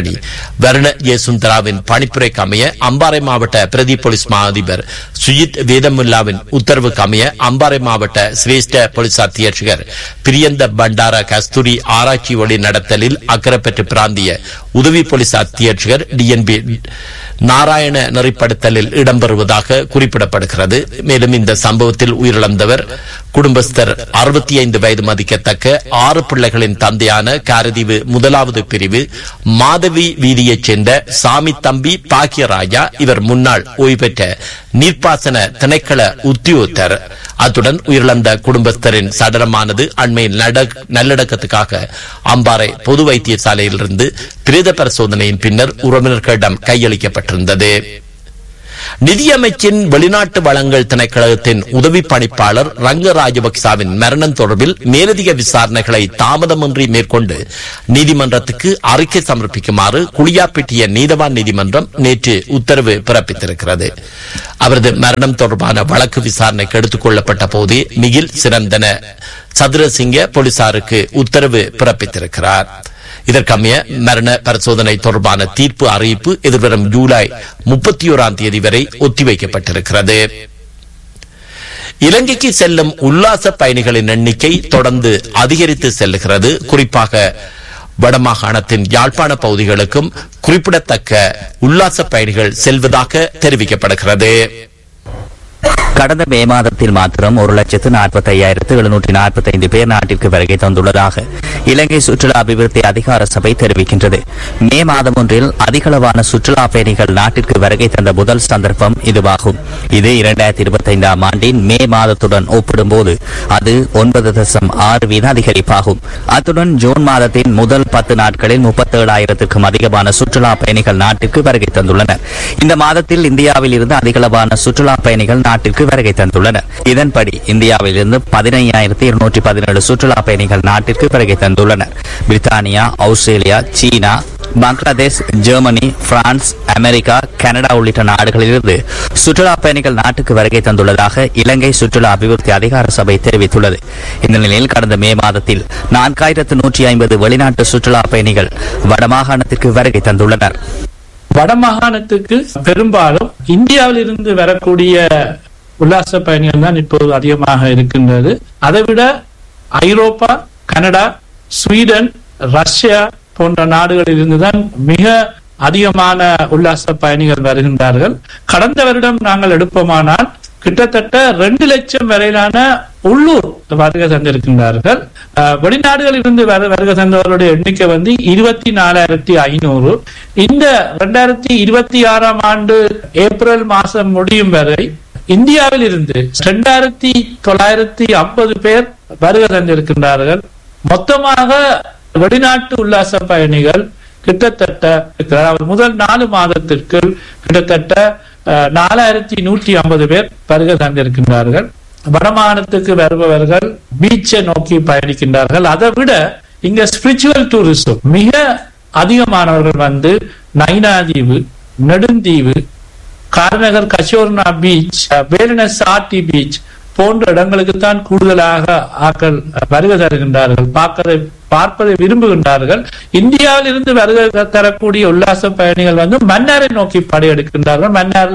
வருண ஜெயசுந்தராவின் பணிப்புரைக்கு அமைய அம்பாறை மாவட்ட பிரதி போலீஸ் மா அதிபர் சுஜித் வேதமுல்லாவின் உத்தரவுக்கு அமைய அம்பாறை மாவட்ட சிரேஷ்ட போலீஸ் அத்தியட்சகர் பிரியந்த பண்டார கஸ்தூரி ஆராய்ச்சி வழி நடத்தலில் அக்கரப்பற்று பிராந்திய உதவி போலீஸ் அத்தியட்சகர் டிஎன்பி நாராயண நெறிப்படுத்தலில் இடம்பெறுவதாக குறிப்பிடப்படுகிறது மேலும் இந்த சம்பவத்தில் உயிரிழந்தவர் குடும்பஸ்தர் அறுபத்தி ஐந்து வயது மதிக்கத்தக்க ஆறு பிள்ளைகளின் தந்தையான காரதீவு முதலாவது பிரிவு மாதவி வீதியைச் சேர்ந்த சாமி தம்பி பாக்கியராஜா இவர் முன்னாள் ஓய்வு பெற்ற நீர்ப்பாசன திணைக்கள உத்தியோகத்தர் அத்துடன் உயிரிழந்த குடும்பஸ்தரின் சடலமானது அண்மையில் நட- நல்லடக்கத்துக்காக அம்பாறை பொது வைத்தியசாலையிலிருந்து பிரேத பரிசோதனையின் பின்னர் உறவினர்களிடம் கையளிக்கப்பட்டிருந்தது நிதியமைச்சின் வெளிநாட்டு வளங்கள் திணைக்களத்தின் உதவி பணிப்பாளர் ரங்க ராஜபக்சாவின் மரணம் தொடர்பில் மேலதிக விசாரணைகளை தாமதமின்றி மேற்கொண்டு நீதிமன்றத்துக்கு அறிக்கை சமர்ப்பிக்குமாறு குளியாப்பிட்டிய நீதவான் நீதிமன்றம் நேற்று உத்தரவு பிறப்பித்திருக்கிறது அவரது மரணம் தொடர்பான வழக்கு விசாரணைக்கு எடுத்துக் கொள்ளப்பட்ட போதே மிகில் சிறந்தன சதுரசிங்க போலீசாருக்கு உத்தரவு பிறப்பித்திருக்கிறார் இதற்கமைய மரண பரிசோதனை தொடர்பான தீர்ப்பு அறிவிப்பு எதிர்வரும் ஜூலை முப்பத்தி ஓராம் தேதி வரை ஒத்திவைக்கப்பட்டிருக்கிறது இலங்கைக்கு செல்லும் உல்லாச பயணிகளின் எண்ணிக்கை தொடர்ந்து அதிகரித்து செல்லுகிறது குறிப்பாக வடமாகாணத்தின் யாழ்ப்பாண பகுதிகளுக்கும் குறிப்பிடத்தக்க உல்லாச பயணிகள் செல்வதாக தெரிவிக்கப்படுகிறது கடந்த மே மாதத்தில் மாத்திரம் ஒரு லட்சத்து நாற்பத்தி ஐயாயிரத்து எழுநூற்றி நாற்பத்தி ஐந்து பேர் நாட்டிற்கு வருகை தந்துள்ளதாக இலங்கை சுற்றுலா அபிவிருத்தி அதிகார சபை தெரிவிக்கின்றது மே மாதம் ஒன்றில் அதிகளவான சுற்றுலா பயணிகள் நாட்டிற்கு வருகை தந்த முதல் சந்தர்ப்பம் இதுவாகும் இது இரண்டாயிரத்தி இருபத்தி ஐந்தாம் ஆண்டின் மே மாதத்துடன் ஒப்பிடும்போது அது ஒன்பது தசம் ஆறு வீத அதிகரிப்பாகும் அத்துடன் ஜூன் மாதத்தின் முதல் பத்து நாட்களில் முப்பத்தேழாயிரத்திற்கும் அதிகமான சுற்றுலா பயணிகள் நாட்டிற்கு வருகை தந்துள்ளனர் இந்த மாதத்தில் இந்தியாவில் இருந்து அதிகளவான சுற்றுலா பயணிகள் நாட்டிற்கு வருகை தந்துள்ளனர் இதன்படி இந்தியாவில் இருந்து பதினையாயிரத்தி இருநூற்றி பதினேழு சுற்றுலா பயணிகள் நாட்டிற்கு வருகை தந்துள்ளனர் பிரித்தானியா ஆஸ்திரேலியா சீனா Bangladesh Germany France America Canada உள்ளிட்ட நாடுகளிலிருந்து சுற்றுலா பயணிகள் நாட்டுக்கு வருகை தந்துள்ளதாக இலங்கை சுற்றுலா அபிவிருத்தி அதிகார சபை தெரிவித்துள்ளது இந்த நிலையில் கடந்த மே மாதத்தில் நான்காயிரத்து நூற்றி ஐம்பது வெளிநாட்டு சுற்றுலா பயணிகள் வடமாகாணத்திற்கு வருகை தந்துள்ளனர் வடமாகாணத்துக்கு பெரும்பாலும் இந்தியாவில் இருந்து வரக்கூடிய உல்லாச பயணிகள் தான் இப்போது அதிகமாக இருக்கின்றது அதைவிட ஐரோப்பா கனடா ஸ்வீடன் ரஷ்யா போன்ற நாடுகளில் இருந்துதான் மிக அதிகமான உல்லாச பயணிகள் வருகின்றார்கள் கடந்த வருடம் நாங்கள் எடுப்போமானால் கிட்டத்தட்ட ரெண்டு லட்சம் வரையிலான உள்ளூர் வருகை தந்திருக்கின்றார்கள் அஹ், வெளிநாடுகளில் இருந்து வரு- வருகை தந்தவர்களுடைய எண்ணிக்கை வந்து இருபத்தி நாலாயிரத்தி ஐநூறு இந்த ரெண்டாயிரத்தி இருபத்தி ஆறாம் ஆண்டு ஏப்ரல் மாசம் முடியும் வரை இந்தியாவில் இருந்து ரெண்டாயிரத்தி தொள்ளாயிரத்தி ஐம்பது பேர் வருகை தந்திருக்கின்றார்கள் மொத்தமாக வெளிநாட்டு உல்லாச பயணிகள் கிட்டத்தட்ட அதாவது முதல் நாலு மாதத்திற்கு கிட்டத்தட்ட அஹ், நாலாயிரத்தி நூற்றி ஐம்பது பேர் வருகை தந்திருக்கின்றார்கள் வடமாகாணத்துக்கு வருபவர்கள் பீச்சை நோக்கி பயணிக்கின்றார்கள் அதை விட இங்க ஸ்பிரிச்சுவல் டூரிசம் மிக அதிகமானவர்கள் வந்து நைனாதீவு நெடுந்தீவு கார்நகர் கச்சோர்னா பீச் வேலனஸ் ஆர்டி பீச் போன்ற இடங்களுக்கு தான் கூடுதலாக ஆக்கள் வருகை தருகின்றார்கள் பார்க்கதை பார்ப்பதை விரும்புகின்றார்கள் இந்தியாவில் இருந்து வருகை தரக்கூடிய உல்லாச பயணிகள் வந்து மன்னாரை நோக்கி படையெடுக்கின்றார்கள் மன்னார்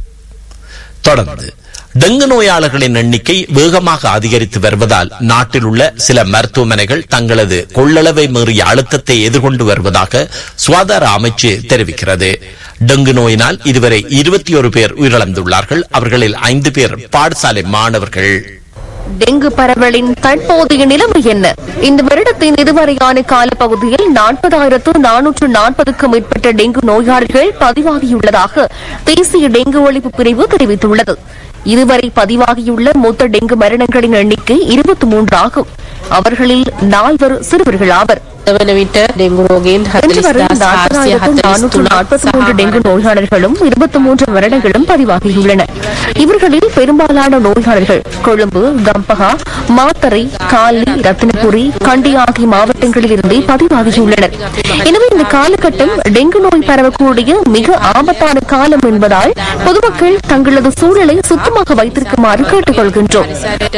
தொடர்ந்து டெங்கு நோயாளர்களின் எண்ணிக்கை வேகமாக அதிகரித்து வருவதால் நாட்டில் உள்ள சில மருத்துவமனைகள் தங்களது கொள்ளளவை மீறிய அழுத்தத்தை எதிர்கொண்டு வருவதாக சுகாதார அமைச்சு தெரிவிக்கிறது டெங்கு நோயினால் இதுவரை இருபத்தி ஒரு பேர் உயிரிழந்துள்ளார்கள் அவர்களில் ஐந்து பேர் பாடசாலை மாணவர்கள் டெங்கு பரவலின் தற்போதைய நிலைமை என்ன இந்த வருடத்தின் இதுவரையான காலப்பகுதியில் நாற்பதாயிரத்து நானூற்று நாற்பதுக்கும் மேற்பட்ட டெங்கு நோயாளிகள் பதிவாகியுள்ளதாக தேசிய டெங்கு ஒழிப்பு பிரிவு தெரிவித்துள்ளது இதுவரை பதிவாகியுள்ள மொத்த டெங்கு மரணங்களின் எண்ணிக்கை இருபத்தி மூன்று ஆகும் அவர்களில் நால்வர் சிறுவர்கள் ஆவர் වන විට ඩෙංගු රෝගීන් இன்று வரை நாற்பதாயிரத்து நானூற்று நாற்பத்தி மூன்று டெங்கு நோயாளர்களும் இருபத்தி மூன்று மரணங்களும் பதிவாகியுள்ளன இவர்களில் பெரும்பாலான நோயாளர்கள் கொழும்பு கம்பகா மாத்தறை காலி ரத்தினபுரி கண்டி ஆகிய மாவட்டங்களில் இருந்தே பதிவாகியுள்ளனர் எனவே இந்த காலகட்டம் டெங்கு நோய் பரவக்கூடிய மிக ஆபத்தான காலம் என்பதால் பொதுமக்கள் தங்களது சூழலை சுத்தமாக வைத்திருக்குமாறு கேட்டுக்கொள்கின்றோம்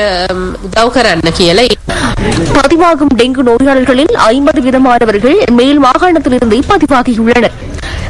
උදව් කරන්න කියලා பதிவாகும் டெங்கு நோயாளர்களில் ஐம்பது விதமானவர்கள் மேல் மாகாணத்திலிருந்தே பதிவாகியுள்ளனர்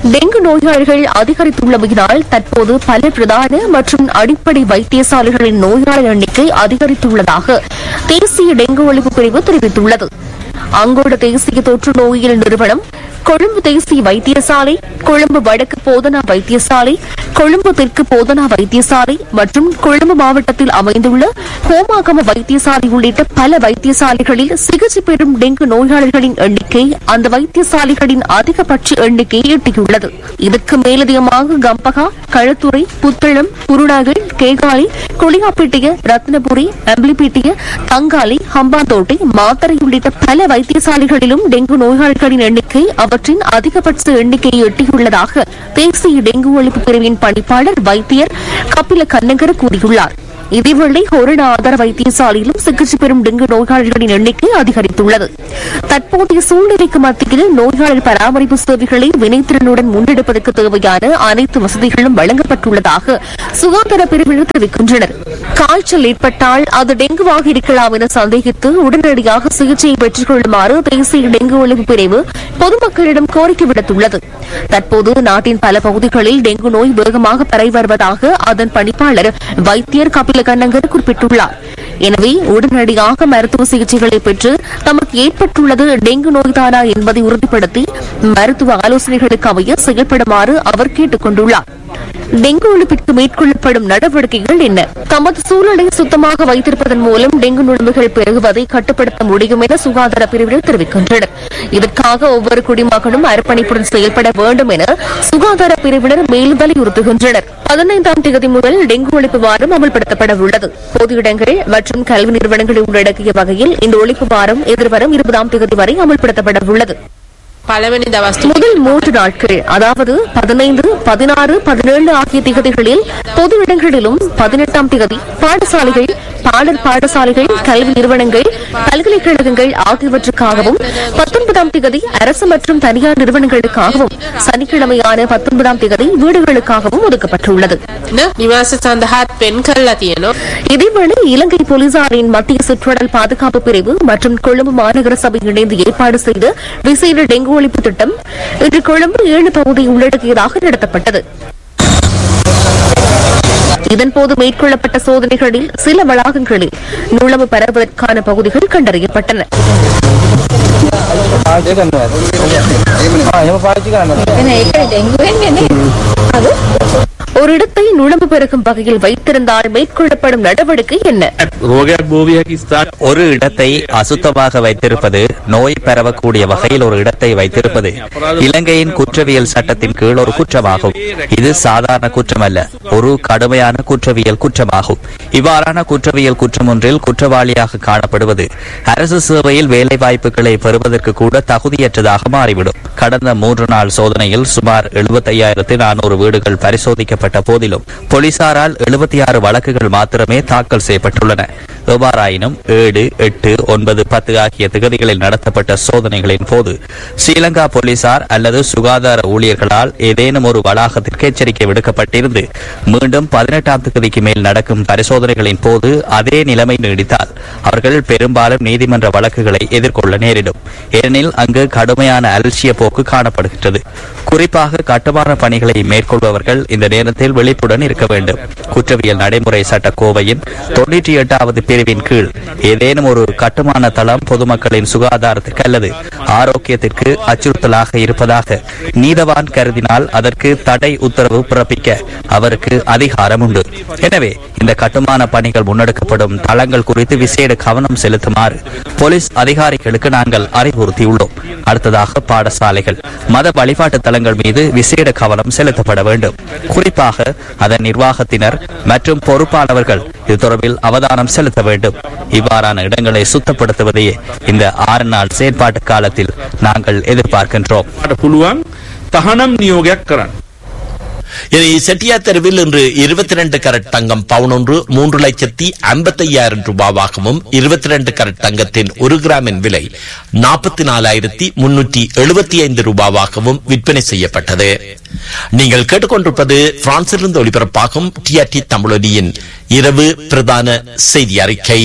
டெங்கு நோயாளிகள் அதிகரித்துள்ளமையினால் தற்போது பல பிரதான மற்றும் அடிப்படை வைத்தியசாலைகளின் நோயாளர் எண்ணிக்கை அதிகரித்துள்ளதாக தேசிய டெங்கு ஒழிப்பு பிரிவு தெரிவித்துள்ளது அங்கோட தேசிய தொற்று நோயியல் நிறுவனம் கொழும்பு தேசிய வைத்தியசாலை கொழும்பு வடக்கு போதனா வைத்தியசாலை கொழும்பு தெற்கு போதனா வைத்தியசாலை மற்றும் கொழும்பு மாவட்டத்தில் அமைந்துள்ள ஹோமாகம வைத்தியசாலை உள்ளிட்ட பல வைத்தியசாலைகளில் சிகிச்சை பெறும் டெங்கு நோயாளர்களின் எண்ணிக்கை அந்த வைத்தியசாலைகளின் அதிகபட்ச எண்ணிக்கையை எட்டியுள்ளது இதற்கு மேலதிகமாக கம்பகா களத்துறை புத்தளம் குருநாகல் கேகாலை குளியாப்பிட்டிய ரத்னபுரி அம்பிளிப்பிட்டிய தங்காலை ஹம்பாந்தோட்டை மாத்தறை உள்ளிட்ட பல வைத்தியசாலைகளிலும் டெங்கு நோயாளர்களின் எண்ணிக்கை அவற்றின் அதிகபட்ச எண்ணிக்கையை எட்டியுள்ளதாக தேசிய டெங்கு ஒழிப்பு பிரிவின் பணிப்பாளர் வைத்தியர் கபில கண்ணங்கர் கூறியுள்ளார் இதேவேளை கொரோனா ஆதார வைத்தியசாலையிலும் சிகிச்சை பெறும் டெங்கு நோயாளர்களின் எண்ணிக்கை அதிகரித்துள்ளது தற்போதைய சூழ்நிலைக்கு மத்தியில் நோயாளர் பராமரிப்பு சேவைகளை வினைத்திறனுடன் முன்னெடுப்பதற்கு தேவையான அனைத்து வசதிகளும் வழங்கப்பட்டுள்ளதாக சுகாதார பிரிவினர் தெரிவிக்கின்றனர் காய்ச்சல் ஏற்பட்டால் அது டெங்குவாக இருக்கலாம் என சந்தேகித்து உடனடியாக சிகிச்சையை பெற்றுக் கொள்ளுமாறு தேசிய டெங்கு ஒழிப்பு பிரிவு பொதுமக்களிடம் கோரிக்கை விடுத்துள்ளது தற்போது நாட்டின் பல பகுதிகளில் டெங்கு நோய் வேகமாக பரவி வருவதாக அதன் பணிப்பாளர் வைத்தியர் கபில கண்ணங்கர் குறிப்பிட்டுள்ளார் எனவே உடனடியாக மருத்துவ சிகிச்சைகளை பெற்று தமக்கு ஏற்பட்டுள்ளது டெங்கு நோய்தானா என்பதை உறுதிப்படுத்தி மருத்துவ ஆலோசனைகளுக்கு அமைய செயல்படுமாறு அவர் கேட்டுக் கொண்டுள்ளார் டெங்கு ஒழிப்பிற்கு மேற்கொள்ளப்படும் நடவடிக்கைகள் என்ன தமது சூழலை சுத்தமாக வைத்திருப்பதன் மூலம் டெங்கு நுழம்புகள் பெருகுவதை கட்டுப்படுத்த முடியும் என சுகாதார பிரிவினர் தெரிவிக்கின்றனர் இதற்காக ஒவ்வொரு குடிமகனும் அர்ப்பணிப்புடன் செயல்பட வேண்டும் என சுகாதார பிரிவினர் மேலும் வலியுறுத்துகின்றனர் பதினைந்தாம் தேதி முதல் டெங்கு ஒழிப்பு வாரம் அமல்படுத்தப்பட உள்ளது பொது இடங்கள் மற்றும் கல்வி நிறுவனங்களை உள்ளடக்கிய வகையில் இந்த ஒழிப்பு வாரம் எதிர்வரும் இருபதாம் தேதி வரை அமல்படுத்தப்பட உள்ளது පළවෙනි දවස් තුන முதல் மூன்று நாட்கள் அதாவது பதினைந்து பதினாறு பதினேழு ஆகிய திகதிகளில் பொது இடங்களிலும் பதினெட்டாம் திகதி பாடசாலைகள் பாடர் பாடசாலைகள் கல்வி நிறுவனங்கள் பல்கலைக்கழகங்கள் ஆகியவற்றுக்காகவும் பத்தொன்பதாம் திகதி அரசு மற்றும் தனியார் நிறுவனங்களுக்காகவும் சனிக்கிழமையான பத்தொன்பதாம் திகதி வீடுகளுக்காகவும் ஒதுக்கப்பட்டுள்ளது නිවාස සඳහාත් පෙන් කරලා තියෙනවා. இதேவேளை இலங்கை போலீசாரின் மத்திய சுற்றுலா பாதுகாப்பு பிரிவு மற்றும் கொழும்பு மாநகர சபை இணைந்து ஏற்பாடு செய்த விசேட டெங்கு ஒழிப்பு திட்டம் இன்று கொழும்பு ஏழு பகுதியை உள்ளடக்கியதாக நடத்தப்பட்டது இதன்போது மேற்கொள்ளப்பட்ட சோதனைகளில் சில வளாகங்களில் நுழம்பு பரவுவதற்கான பகுதிகள் கண்டறியப்பட்டன ஒரு இடத்தை நுழம்பு பெருகும் வகையில் வைத்திருந்தால் மேற்கொள்ளப்படும் நடவடிக்கை என்ன රෝගයක් බෝවියකි ස්ථාන ஒரு இடத்தை அசுத்தமாக வைத்திருப்பது நோய் பரவக்கூடிய வகையில் ஒரு இடத்தை வைத்திருப்பது இலங்கையின் குற்றவியல் சட்டத்தின் கீழ் ஒரு குற்றமாகும் இது சாதாரண குற்றமல்ல ஒரு கடுமையான குற்றவியல் குற்றமாகும் இவ்வாறான குற்றவியல் குற்றம் ஒன்றில் குற்றவாளியாக காணப்படுவது அரசு சேவையில் வேலை வாய்ப்புகளை பெறுவதற்கு கூட தகுதியற்றதாக மாறிவிடும் கடந்த மூன்று நாள் சோதனையில் சுமார் எழுபத்தையாயிரத்து நானூறு வீடுகள் பரிசோதிக்கப்பட்ட போதிலும் போலீசாரால் எழுபத்தி ஆறு வழக்குகள் மாத்திரமே தாக்கல் செய்யப்பட்டுள்ளன எவ்வாறாயினும் ஏழு எட்டு ஒன்பது பத்து ஆகிய திகதிகளில் நடத்தப்பட்ட சோதனைகளின் போது ஸ்ரீலங்கா போலீசார் அல்லது சுகாதார ஊழியர்களால் ஏதேனும் ஒரு வளாகத்திற்கு எச்சரிக்கை விடுக்கப்பட்டிருந்து மீண்டும் பதினெட்டாம் திகதிக்கு மேல் நடக்கும் பரிசோதனைகளின் போது அதே நிலைமை நீடித்தால் அவர்கள் பெரும்பாலும் நீதிமன்ற வழக்குகளை எதிர்கொள்ள நேரிடும் ஏனெனில் அங்கு கடுமையான அலட்சிய போக்கு காணப்படுகின்றது குறிப்பாக கட்டுமான பணிகளை மேற்கொள்பவர்கள் இந்த நேரத்தில் விழிப்புடன் இருக்க வேண்டும் குற்றவியல் நடைமுறை சட்ட கோவையின் தொன்னூற்றி எட்டாவது பிரிவின் கீழ் ஏதேனும் ஒரு கட்டுமான தளம் பொதுமக்களின் சுகாதாரத்திற்கு அல்லது ஆரோக்கியத்திற்கு அச்சுறுத்தலாக இருப்பதாக நீதவான் கருதினால் அதற்கு தடை உத்தரவு பிறப்பிக்க அவருக்கு அதிகாரம் உண்டு எனவே இந்த கட்டுமான பணிகள் முன்னெடுக்கப்படும் தளங்கள் குறித்து விசேட கவனம் செலுத்துமாறு போலீஸ் அதிகாரிகளுக்கு நாங்கள் அறிவுறுத்தியுள்ளோம் அடுத்ததாக பாடசாலைகள் மத வழிபாட்டு தலங்கள் மீது விசேட கவனம் செலுத்தப்பட வேண்டும் குறிப்பாக அதன் நிர்வாகத்தினர் மற்றும் பொறுப்பாளர்கள் இது தொடர்பில் அவதானம் செலுத்த வேண்டும் இவ்வாறான இடங்களை சுத்தப்படுத்துவதையே இந்த ஆறு நாள் செயற்பாட்டு காலத்தில் நாங்கள் எதிர்பார்க்கின்றோம் මට පුළුවන් තහනම් නියෝගයක් කරන්න. இனி செட்டியார் தெருவில் இன்று இருபத்தி ரெண்டு கரட் தங்கம் பவுன் ஒன்று மூன்று லட்சத்தி ஐம்பத்தி ஐயாயிரம் ரூபாவாகவும் இருபத்தி ரெண்டு கரட் தங்கத்தின் ஒரு கிராமின் விலை நாற்பத்தி நாலாயிரத்தி முன்னூற்றி எழுபத்தி ஐந்து ரூபாவாகவும் விற்பனை செய்யப்பட்டது நீங்கள் கேட்டுக்கொண்டிருப்பது பிரான்சிலிருந்து ஒளிபரப்பாகும் டிஆர்டி தமிழொலியின் இரவு பிரதான செய்தி அறிக்கை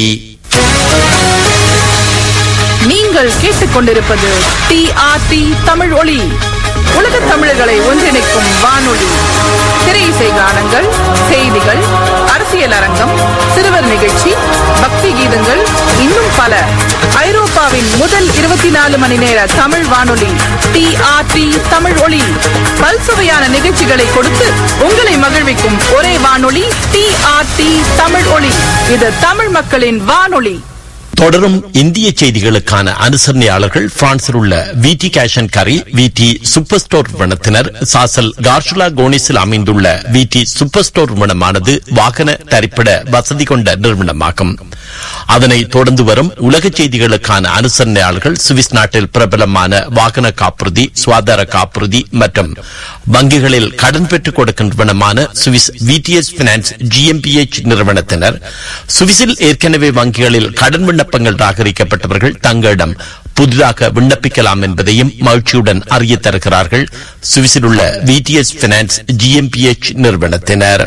நீங்கள் கேட்டுக்கொண்டிருப்பது டிஆர்டி தமிழ் ஒளி உலக தமிழர்களை ஒன்றிணைக்கும் வானொலி திரை இசை கானங்கள் செய்திகள் அரசியல் அரங்கம் சிறுவர் நிகழ்ச்சி பக்தி கீதங்கள் இன்னும் பல ஐரோப்பாவின் முதல் இருபத்தி நாலு மணி நேர தமிழ் வானொலி டி ஆர் டி தமிழ் ஒளி பல்சுவையான நிகழ்ச்சிகளை கொடுத்து உங்களை மகிழ்விக்கும் ஒரே வானொலி டி ஆர் டி தமிழ் ஒளி இது தமிழ் மக்களின் வானொலி தொடரும் இந்திய செய்திகளுக்கான அனுசரணையாளர்கள் பிரான்சில் உள்ள விடி கேஷன் கரி விடி சூப்பர் ஸ்டோர் நிறுவனத்தினர் சாசல் கார்ஷுலா கோனிஸில் அமைந்துள்ள விடி சூப்பர் ஸ்டோர் நிறுவனமானது வாகன தரிப்பிட வசதி கொண்ட நிறுவனமாகும் அதனை தொடர்ந்து வரும் உலக செய்திகளுக்கான அனுசரணையாளர்கள் சுவிஸ் நாட்டில் பிரபலமான வாகன காப்புறுதி சுகாதார காப்புறுதி மற்றும் வங்கிகளில் கடன் பெற்றுக் கொடுக்கும் நிறுவனமான சுவிஸ் விடிஎஸ் பினான்ஸ் ஜிஎம்பிஎச் நிறுவனத்தினர் சுவிஸில் ஏற்கனவே வங்கிகளில் கடன் விண்ணப்பங்கள் ராகரிக்கப்பட்டவர்கள் தங்களிடம் புதிதாக விண்ணப்பிக்கலாம் என்பதையும் மகிழ்ச்சியுடன் அறிய தருகிறார்கள் சுவிஸில் உள்ள விடிஎஸ் பினான்ஸ் ஜிஎம்பிஎச் நிறுவனத்தினர்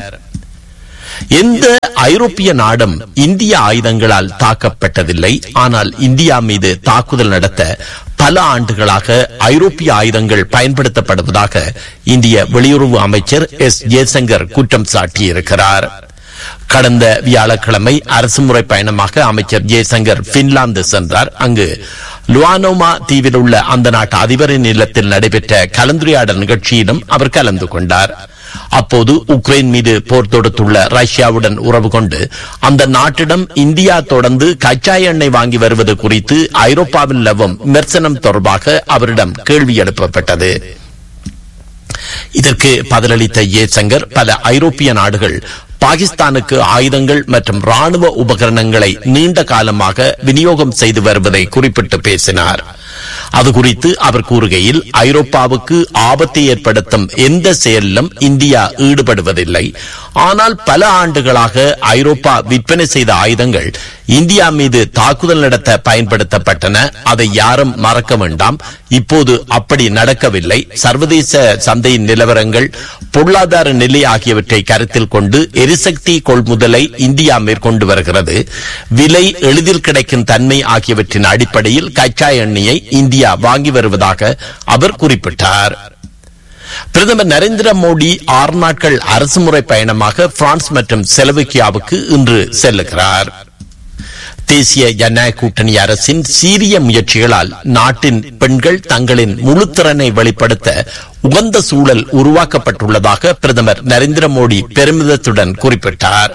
எந்த ஐரோப்பிய நாடும் இந்திய ஆயுதங்களால் தாக்கப்பட்டதில்லை ஆனால் இந்தியா மீது தாக்குதல் நடத்த பல ஆண்டுகளாக ஐரோப்பிய ஆயுதங்கள் பயன்படுத்தப்படுவதாக இந்திய வெளியுறவு அமைச்சர் எஸ் ஜெய்சங்கர் குற்றம் சாட்டியிருக்கிறார் கடந்த வியாழக்கிழமை அரசுமுறை பயணமாக அமைச்சர் ஜெய்சங்கர் பின்லாந்து சென்றார் அங்கு லுவானோமா தீவில் உள்ள அந்த நாட்டு அதிபரின் இல்லத்தில் நடைபெற்ற கலந்துரையாடல் நிகழ்ச்சியிலும் அவர் கலந்து கொண்டார் அப்போது உக்ரைன் மீது போர் தொடுத்துள்ள ரஷ்யாவுடன் உறவு கொண்டு அந்த நாட்டிடம் இந்தியா தொடர்ந்து கச்சா எண்ணெய் வாங்கி வருவது குறித்து ஐரோப்பாவில் நிலவும் விமர்சனம் தொடர்பாக அவரிடம் கேள்வி எழுப்பப்பட்டது இதற்கு பதிலளித்த ஜெய்சங்கர் பல ஐரோப்பிய நாடுகள் பாகிஸ்தானுக்கு ஆயுதங்கள் மற்றும் ராணுவ உபகரணங்களை நீண்ட காலமாக விநியோகம் செய்து வருவதை குறிப்பிட்டு பேசினார் அது குறித்து அவர் கூறுகையில் ஐரோப்பாவுக்கு ஆபத்தை ஏற்படுத்தும் எந்த செயலிலும் இந்தியா ஈடுபடுவதில்லை ஆனால் பல ஆண்டுகளாக ஐரோப்பா விற்பனை செய்த ஆயுதங்கள் இந்தியா மீது தாக்குதல் நடத்த பயன்படுத்தப்பட்டன அதை யாரும் மறக்க வேண்டாம் இப்போது அப்படி நடக்கவில்லை சர்வதேச சந்தையின் நிலவரங்கள் பொருளாதார நிலை ஆகியவற்றை கருத்தில் கொண்டு எரிசக்தி கொள்முதலை இந்தியா மேற்கொண்டு வருகிறது விலை எளிதில் கிடைக்கும் தன்மை ஆகியவற்றின் அடிப்படையில் கச்சா எண்ணெயை இந்தியா வாங்கி வருவதாக அவர் குறிப்பிட்டார் பிரதமர் நரேந்திர மோடி ஆறு நாட்கள் அரசுமுறை பயணமாக பிரான்ஸ் மற்றும் செலவிக்கியாவுக்கு இன்று செல்லுகிறார் தேசிய ஜனநாயக கூட்டணி அரசின் சீரிய முயற்சிகளால் நாட்டின் பெண்கள் தங்களின் முழுத்திறனை வெளிப்படுத்த உகந்த சூழல் உருவாக்கப்பட்டுள்ளதாக பிரதமர் நரேந்திர மோடி பெருமிதத்துடன் குறிப்பிட்டார்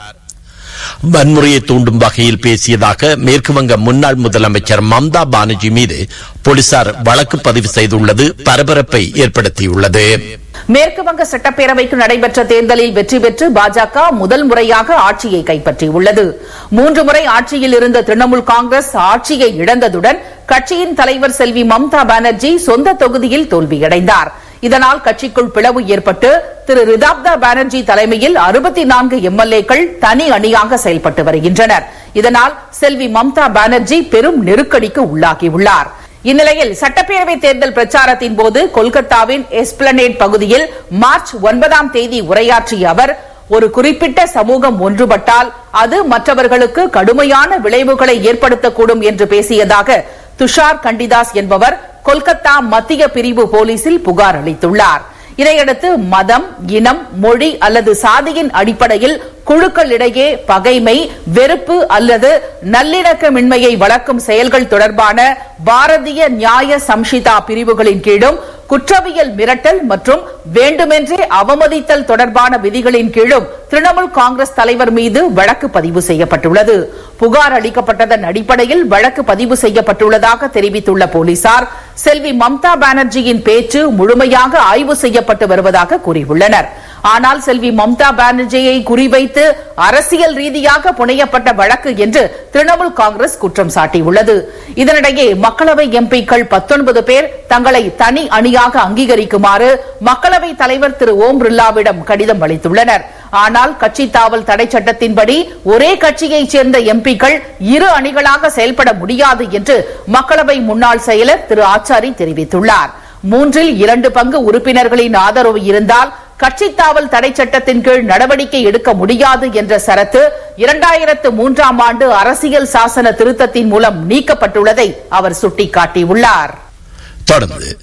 வன்முறையை தூண்டும் வகையில் பேசியதாக மேற்குவங்க முன்னாள் முதலமைச்சர் மம்தா பானர்ஜி மீது போலீசார் வழக்கு பதிவு செய்துள்ளது பரபரப்பை ஏற்படுத்தியுள்ளது மேற்கு வங்க சட்டப்பேரவைக்கு நடைபெற்ற தேர்தலில் வெற்றி பெற்று பாஜக முதல் முறையாக ஆட்சியை கைப்பற்றியுள்ளது மூன்று முறை ஆட்சியில் இருந்த திரிணாமுல் காங்கிரஸ் ஆட்சியை இழந்ததுடன் கட்சியின் தலைவர் செல்வி மம்தா பானர்ஜி சொந்த தொகுதியில் தோல்வியடைந்தார் இதனால் கட்சிக்குள் பிளவு ஏற்பட்டு திரு ரிதாப்தா பானர்ஜி தலைமையில் அறுபத்தி நான்கு எம்எல்ஏக்கள் தனி அணியாக செயல்பட்டு வருகின்றனர் இதனால் செல்வி மம்தா பானர்ஜி பெரும் நெருக்கடிக்கு உள்ளாகியுள்ளார் இந்நிலையில் சட்டப்பேரவை தேர்தல் பிரச்சாரத்தின் போது கொல்கத்தாவின் எஸ்பிளனேட் பகுதியில் மார்ச் ஒன்பதாம் தேதி உரையாற்றிய அவர் ஒரு குறிப்பிட்ட சமூகம் ஒன்றுபட்டால் அது மற்றவர்களுக்கு கடுமையான விளைவுகளை ஏற்படுத்தக்கூடும் என்று பேசியதாக துஷார் கண்டிதாஸ் என்பவர் கொல்கத்தா மத்திய பிரிவு போலீசில் புகார் அளித்துள்ளார் இதையடுத்து மதம் இனம் மொழி அல்லது சாதியின் அடிப்படையில் குழுக்களிடையே பகைமை வெறுப்பு அல்லது நல்லிணக்கமின்மையை வளர்க்கும் செயல்கள் தொடர்பான பாரதிய நியாய சம்ஷிதா பிரிவுகளின் கீழும் குற்றவியல் மிரட்டல் மற்றும் வேண்டுமென்றே அவமதித்தல் தொடர்பான விதிகளின் கீழும் திரிணாமுல் காங்கிரஸ் தலைவர் மீது வழக்கு பதிவு செய்யப்பட்டுள்ளது புகார் அளிக்கப்பட்டதன் அடிப்படையில் வழக்கு பதிவு செய்யப்பட்டுள்ளதாக தெரிவித்துள்ள போலீசார் செல்வி மம்தா பானர்ஜியின் பேச்சு முழுமையாக ஆய்வு செய்யப்பட்டு வருவதாக கூறியுள்ளனர் ஆனால் செல்வி மம்தா பானர்ஜியை குறிவைத்து அரசியல் ரீதியாக புனையப்பட்ட வழக்கு என்று திரிணாமுல் காங்கிரஸ் குற்றம் சாட்டியுள்ளது இதனிடையே மக்களவை எம்பிக்கள் பத்தொன்பது பேர் தங்களை தனி அணியாக அங்கீகரிக்குமாறு மக்களவை தலைவர் திரு ஓம் பிர்லாவிடம் கடிதம் அளித்துள்ளனர் ஆனால் கட்சி தாவல் தடை சட்டத்தின்படி ஒரே கட்சியைச் சேர்ந்த எம்பிக்கள் இரு அணிகளாக செயல்பட முடியாது என்று மக்களவை முன்னாள் செயலர் திரு ஆச்சாரி தெரிவித்துள்ளார் மூன்றில் இரண்டு பங்கு உறுப்பினர்களின் ஆதரவு இருந்தால் கட்சி தாவல் தடை சட்டத்தின் கீழ் நடவடிக்கை எடுக்க முடியாது என்ற சரத்து இரண்டாயிரத்து மூன்றாம் ஆண்டு அரசியல் சாசன திருத்தத்தின் மூலம் நீக்கப்பட்டுள்ளதை அவர் சுட்டிக்காட்டியுள்ளார் தொடர்ந்து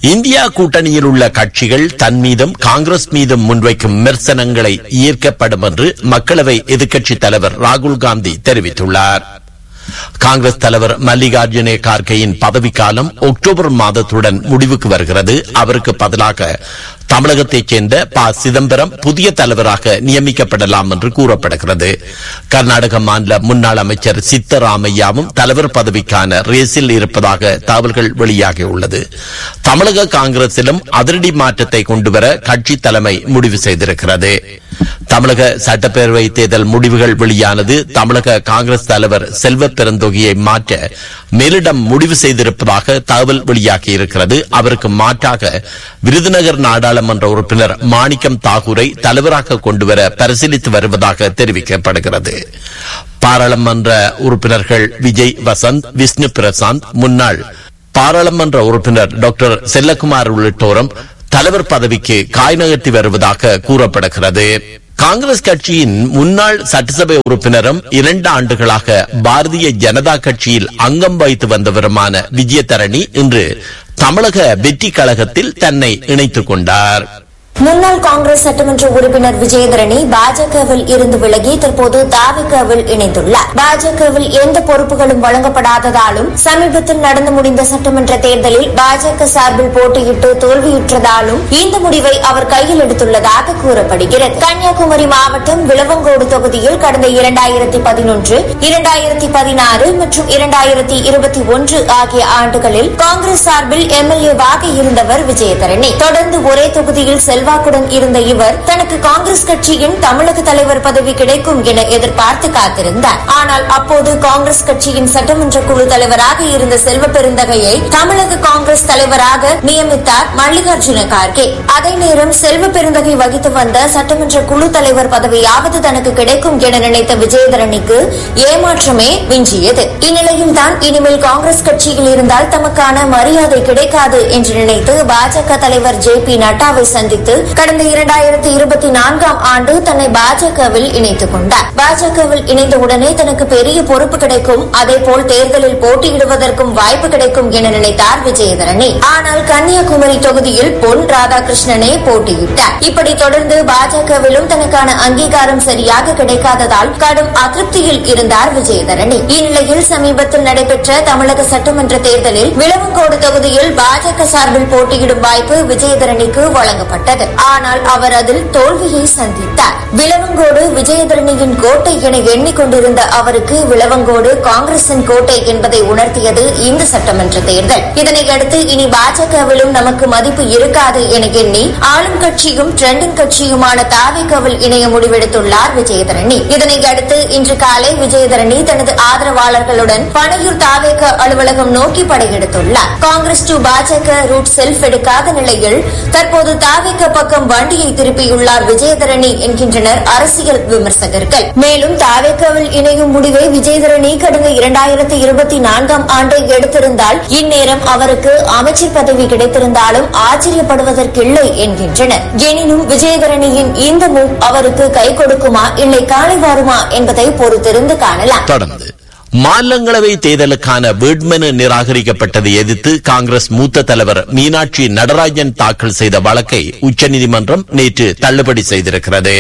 இந்தியா கூட்டணியில் உள்ள கட்சிகள் தன் மீதும் காங்கிரஸ் மீதும் முன்வைக்கும் விமர்சனங்களை ஈர்க்கப்படும் என்று மக்களவை எதிர்க்கட்சித் தலைவர் ராகுல் காந்தி தெரிவித்துள்ளார் காங்கிரஸ் தலைவர் மல்லிகார்ஜுனே கார்கேயின் பதவிக்காலம் அக்டோபர் மாதத்துடன் முடிவுக்கு வருகிறது அவருக்கு பதிலாக தமிழகத்தைச் சேர்ந்த ப சிதம்பரம் புதிய தலைவராக நியமிக்கப்படலாம் என்று கூறப்படுகிறது கர்நாடக மாநில முன்னாள் அமைச்சர் சித்தராமையாவும் தலைவர் பதவிக்கான ரேஸில் இருப்பதாக தகவல்கள் வெளியாகியுள்ளது தமிழக காங்கிரசிலும் அதிரடி மாற்றத்தை கொண்டுவர கட்சி தலைமை முடிவு செய்திருக்கிறது தமிழக சட்டப்பேரவை தேர்தல் முடிவுகள் வெளியானது தமிழக காங்கிரஸ் தலைவர் செல்வ பெருந்தொகையை மாற்ற மேலிடம் முடிவு செய்திருப்பதாக தகவல் வெளியாகியிருக்கிறது அவருக்கு மாற்றாக விருதுநகர் நாடாளுமன்ற உறுப்பினர் மாணிக்கம் தாகூரை தலைவராக கொண்டுவர பரிசீலித்து வருவதாக தெரிவிக்கப்படுகிறது பாராளுமன்ற உறுப்பினர்கள் விஜய் வசந்த் விஷ்ணு பிரசாந்த் முன்னாள் பாராளுமன்ற உறுப்பினர் டாக்டர் செல்லகுமார் உள்ளிட்டோரும் தலைவர் பதவிக்கு காய் நகர்த்தி வருவதாக கூறப்படுகிறது காங்கிரஸ் கட்சியின் முன்னாள் சட்டசபை உறுப்பினரும் இரண்டு ஆண்டுகளாக பாரதிய ஜனதா கட்சியில் அங்கம் வகித்து வந்தவருமான விஜயதரணி இன்று தமிழக வெற்றி கழகத்தில் தன்னை இணைத்துக் கொண்டார் முன்னாள் காங்கிரஸ் சட்டமன்ற உறுப்பினர் விஜயதரணி பாஜகவில் இருந்து விலகி தற்போது தாவிகவில் இணைந்துள்ளார் பாஜகவில் எந்த பொறுப்புகளும் வழங்கப்படாததாலும் சமீபத்தில் நடந்து முடிந்த சட்டமன்ற தேர்தலில் பாஜக சார்பில் போட்டியிட்டு தோல்வியுற்றதாலும் இந்த முடிவை அவர் கையில் எடுத்துள்ளதாக கூறப்படுகிறது கன்னியாகுமரி மாவட்டம் விளவங்கோடு தொகுதியில் கடந்த இரண்டாயிரத்தி பதினொன்று இரண்டாயிரத்தி பதினாறு மற்றும் இரண்டாயிரத்தி இருபத்தி ஒன்று ஆகிய ஆண்டுகளில் காங்கிரஸ் சார்பில் எம்எல்ஏவாக இருந்தவர் விஜயதரணி தொடர்ந்து ஒரே தொகுதியில் செல்வாக்குடன் இருந்த இவர் தனக்கு காங்கிரஸ் கட்சியின் தமிழக தலைவர் பதவி கிடைக்கும் என எதிர்பார்த்து காத்திருந்தார் ஆனால் அப்போது காங்கிரஸ் கட்சியின் சட்டமன்ற குழு தலைவராக இருந்த செல்வ பெருந்தகையை தமிழக காங்கிரஸ் தலைவராக நியமித்தார் மல்லிகார்ஜுன கார்கே அதே நேரம் செல்வ பெருந்தகை வகித்து வந்த சட்டமன்ற குழு தலைவர் பதவியாவது தனக்கு கிடைக்கும் என நினைத்த விஜயதரணிக்கு ஏமாற்றமே விஞ்சியது இந்நிலையில் தான் இனிமேல் காங்கிரஸ் கட்சியில் இருந்தால் தமக்கான மரியாதை கிடைக்காது என்று நினைத்து பாஜக தலைவர் ஜே பி நட்டாவை சந்தித்து கடந்த இரண்டாயிரத்தி இருபத்தி நான்காம் ஆண்டு தன்னை பாஜகவில் இணைத்துக் கொண்டார் பாஜகவில் இணைந்தவுடனே தனக்கு பெரிய பொறுப்பு கிடைக்கும் அதேபோல் தேர்தலில் போட்டியிடுவதற்கும் வாய்ப்பு கிடைக்கும் என நினைத்தார் விஜயதரணி ஆனால் கன்னியாகுமரி தொகுதியில் பொன் ராதாகிருஷ்ணனே போட்டியிட்டார் இப்படி தொடர்ந்து பாஜகவிலும் தனக்கான அங்கீகாரம் சரியாக கிடைக்காததால் கடும் அதிருப்தியில் இருந்தார் விஜயதரணி இந்நிலையில் சமீபத்தில் நடைபெற்ற தமிழக சட்டமன்ற தேர்தலில் விளவங்கோடு தொகுதியில் பாஜக சார்பில் போட்டியிடும் வாய்ப்பு விஜயதரணிக்கு வழங்கப்பட்டது ஆனால் அவர் அதில் தோல்வியை சந்தித்தார் விளவங்கோடு விஜயதரணியின் கோட்டை என எண்ணிக்கொண்டிருந்த அவருக்கு விளவங்கோடு காங்கிரசின் கோட்டை என்பதை உணர்த்தியது இந்த சட்டமன்ற தேர்தல் இதனையடுத்து இனி பாஜகவிலும் நமக்கு மதிப்பு இருக்காது என எண்ணி ஆளும் கட்சியும் ட்ரெண்டிங் கட்சியுமான தாவேகவில் இணைய முடிவெடுத்துள்ளார் விஜயதரணி இதனையடுத்து இன்று காலை விஜயதரணி தனது ஆதரவாளர்களுடன் பனையூர் தாவேக அலுவலகம் நோக்கி படையெடுத்துள்ளார் காங்கிரஸ் டு பாஜக ரூட் செல்ஃப் எடுக்காத நிலையில் தற்போது தாவேக பக்கம் வண்டியை திருப்பியுள்ளார் விஜயதரணி என்கின்றனர் அரசியல் விமர்சகர்கள் மேலும் தாவேகவில் இணையும் முடிவை விஜயதரணி கடந்த இரண்டாயிரத்தி இருபத்தி நான்காம் ஆண்டு எடுத்திருந்தால் இந்நேரம் அவருக்கு அமைச்சர் பதவி கிடைத்திருந்தாலும் ஆச்சரியப்படுவதற்கில்லை என்கின்றனர் எனினும் விஜயதரணியின் இந்த மூவ் அவருக்கு கை கொடுக்குமா இல்லை காலை வருமா என்பதை பொறுத்திருந்து காணலாம் தொடர்ந்து மாநிலங்களவை தேர்தலுக்கான வேட்புமனு நிராகரிக்கப்பட்டதை எதிர்த்து காங்கிரஸ் மூத்த தலைவர் மீனாட்சி நடராஜன் தாக்கல் செய்த வழக்கை உச்சநீதிமன்றம் நேற்று தள்ளுபடி செய்திருக்கிறது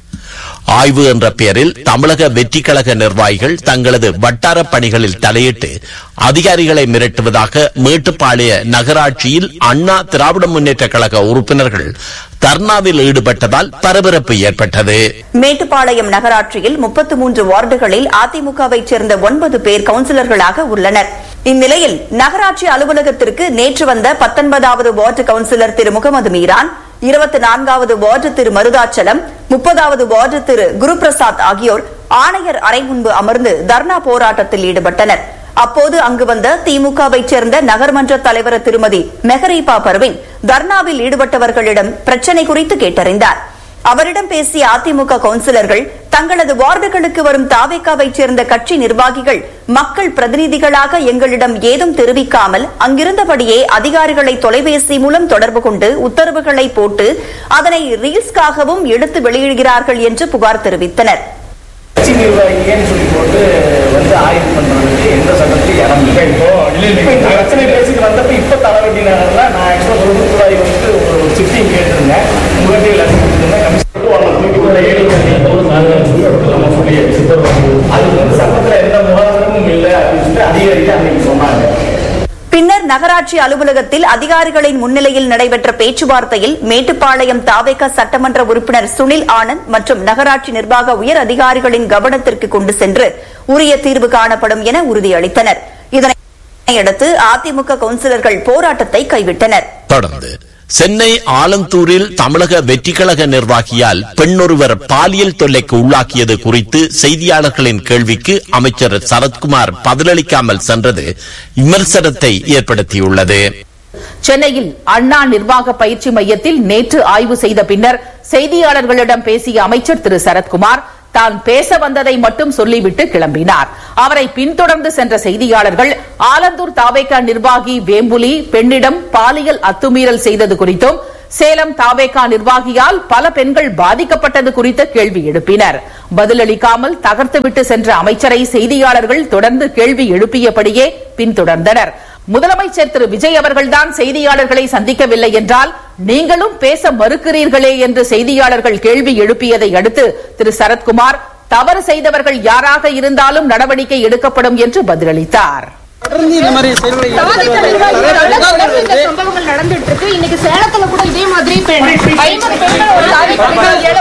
ஆய்வு என்ற பெயரில் தமிழக வெற்றி கழக நிர்வாகிகள் தங்களது வட்டார பணிகளில் தலையிட்டு அதிகாரிகளை மிரட்டுவதாக மேட்டுப்பாளைய நகராட்சியில் அண்ணா திராவிட முன்னேற்ற கழக உறுப்பினர்கள் தர்ணாவில் ஈடுபட்டதால் பரபரப்பு ஏற்பட்டது மேட்டுப்பாளையம் நகராட்சியில் முப்பத்து மூன்று வார்டுகளில் அதிமுகவைச் சேர்ந்த ஒன்பது பேர் கவுன்சிலர்களாக உள்ளனர் இந்நிலையில் நகராட்சி அலுவலகத்திற்கு நேற்று வந்த பத்தொன்பதாவது வார்டு கவுன்சிலர் திரு முகமது மீரான் இருபத்தி நான்காவது வார்டு திரு மருதாச்சலம் முப்பதாவது வார்டு திரு குருபிரசாத் ஆகியோர் ஆணையர் அறை முன்பு அமர்ந்து தர்ணா போராட்டத்தில் ஈடுபட்டனர் அப்போது அங்கு வந்த திமுகவைச் சேர்ந்த நகர்மன்ற தலைவர் திருமதி மெஹரீபா பர்வின் தர்ணாவில் ஈடுபட்டவர்களிடம் பிரச்சினை குறித்து கேட்டறிந்தார் அவரிடம் பேசிய அதிமுக கவுன்சிலர்கள் தங்களது வார்டுகளுக்கு வரும் தாவேக்காவைச் சேர்ந்த கட்சி நிர்வாகிகள் மக்கள் பிரதிநிதிகளாக எங்களிடம் ஏதும் தெரிவிக்காமல் அங்கிருந்தபடியே அதிகாரிகளை தொலைபேசி மூலம் தொடர்பு கொண்டு உத்தரவுகளை போட்டு அதனை ரீல்ஸ்காகவும் எடுத்து வெளியிடுகிறார்கள் என்று புகார் தெரிவித்தனர் கட்சி நிர்வாகின்னு சொல்லி போட்டு வந்து ஆய்வு பண்றதுக்கு எந்த சட்டத்தில் இடம் இல்லை இப்போ பிரச்சனை பேசிட்டு வந்தப்ப இப்ப தலைவட்டி நகர்ல நான் ஆக்சுவலா தொழில்துறை வந்து ஒரு சிட்டிங் கேட்டிருந்தேன் உங்கள்கிட்ட எல்லாத்தையும் கொடுத்திருந்தேன். கமிஷனர் தூக்கி உள்ள ஏழு மணி ஒரு நாள் நம்ம சொல்லி அது வந்து சட்டத்துல எந்த முகாந்திரமும் இல்லை அப்படின்னு சொல்லிட்டு அதிகாரிக்கு அன்னைக்கு சொன்னாங்க பின்னர் நகராட்சி அலுவலகத்தில் அதிகாரிகளின் முன்னிலையில் நடைபெற்ற பேச்சுவார்த்தையில் மேட்டுப்பாளையம் தாவேக சட்டமன்ற உறுப்பினர் சுனில் ஆனந்த் மற்றும் நகராட்சி நிர்வாக உயர் அதிகாரிகளின் கவனத்திற்கு கொண்டு சென்று உரிய தீர்வு காணப்படும் என உறுதியளித்தனர் இதனையடுத்து அதிமுக கவுன்சிலர்கள் போராட்டத்தை கைவிட்டனர் தொடர்ந்து சென்னை ஆலந்தூரில் தமிழக வெற்றிக்கழக நிர்வாகியால் பெண்ணொருவர் பாலியல் தொல்லைக்கு உள்ளாக்கியது குறித்து செய்தியாளர்களின் கேள்விக்கு அமைச்சர் சரத்குமார் பதிலளிக்காமல் சென்றது விமர்சனத்தை ஏற்படுத்தியுள்ளது சென்னையில் அண்ணா நிர்வாக பயிற்சி மையத்தில் நேற்று ஆய்வு செய்த பின்னர் செய்தியாளர்களிடம் பேசிய அமைச்சர் திரு சரத்குமார் தான் பேச வந்ததை மட்டும் சொல்லிவிட்டு கிளம்பினார் அவரை பின்தொடர்ந்து சென்ற செய்தியாளர்கள் ஆலந்தூர் தாவேக்கா நிர்வாகி வேம்புலி பெண்ணிடம் பாலியல் அத்துமீறல் செய்தது குறித்தும் சேலம் தாவேகா நிர்வாகியால் பல பெண்கள் பாதிக்கப்பட்டது குறித்த கேள்வி எழுப்பினர் பதிலளிக்காமல் தகர்த்துவிட்டு சென்ற அமைச்சரை செய்தியாளர்கள் தொடர்ந்து கேள்வி எழுப்பியபடியே பின்தொடர்ந்தனர் முதலமைச்சர் திரு விஜய் அவர்கள்தான் செய்தியாளர்களை சந்திக்கவில்லை என்றால் நீங்களும் பேச மறுக்கிறீர்களே என்று செய்தியாளர்கள் கேள்வி எழுப்பியதை அடுத்து திரு சரத்குமார் தவறு செய்தவர்கள் யாராக இருந்தாலும் நடவடிக்கை எடுக்கப்படும் என்று பதிலளித்தார் தொடர்ந்து இந்த மாதிரி சம்பவங்கள் நடந்துட்டு இருக்கு இன்னைக்கு சேலத்துல கூட இதே மாதிரி பெண் ஐம்பது பெண்கள் ஒரு சாதி படுகொலையால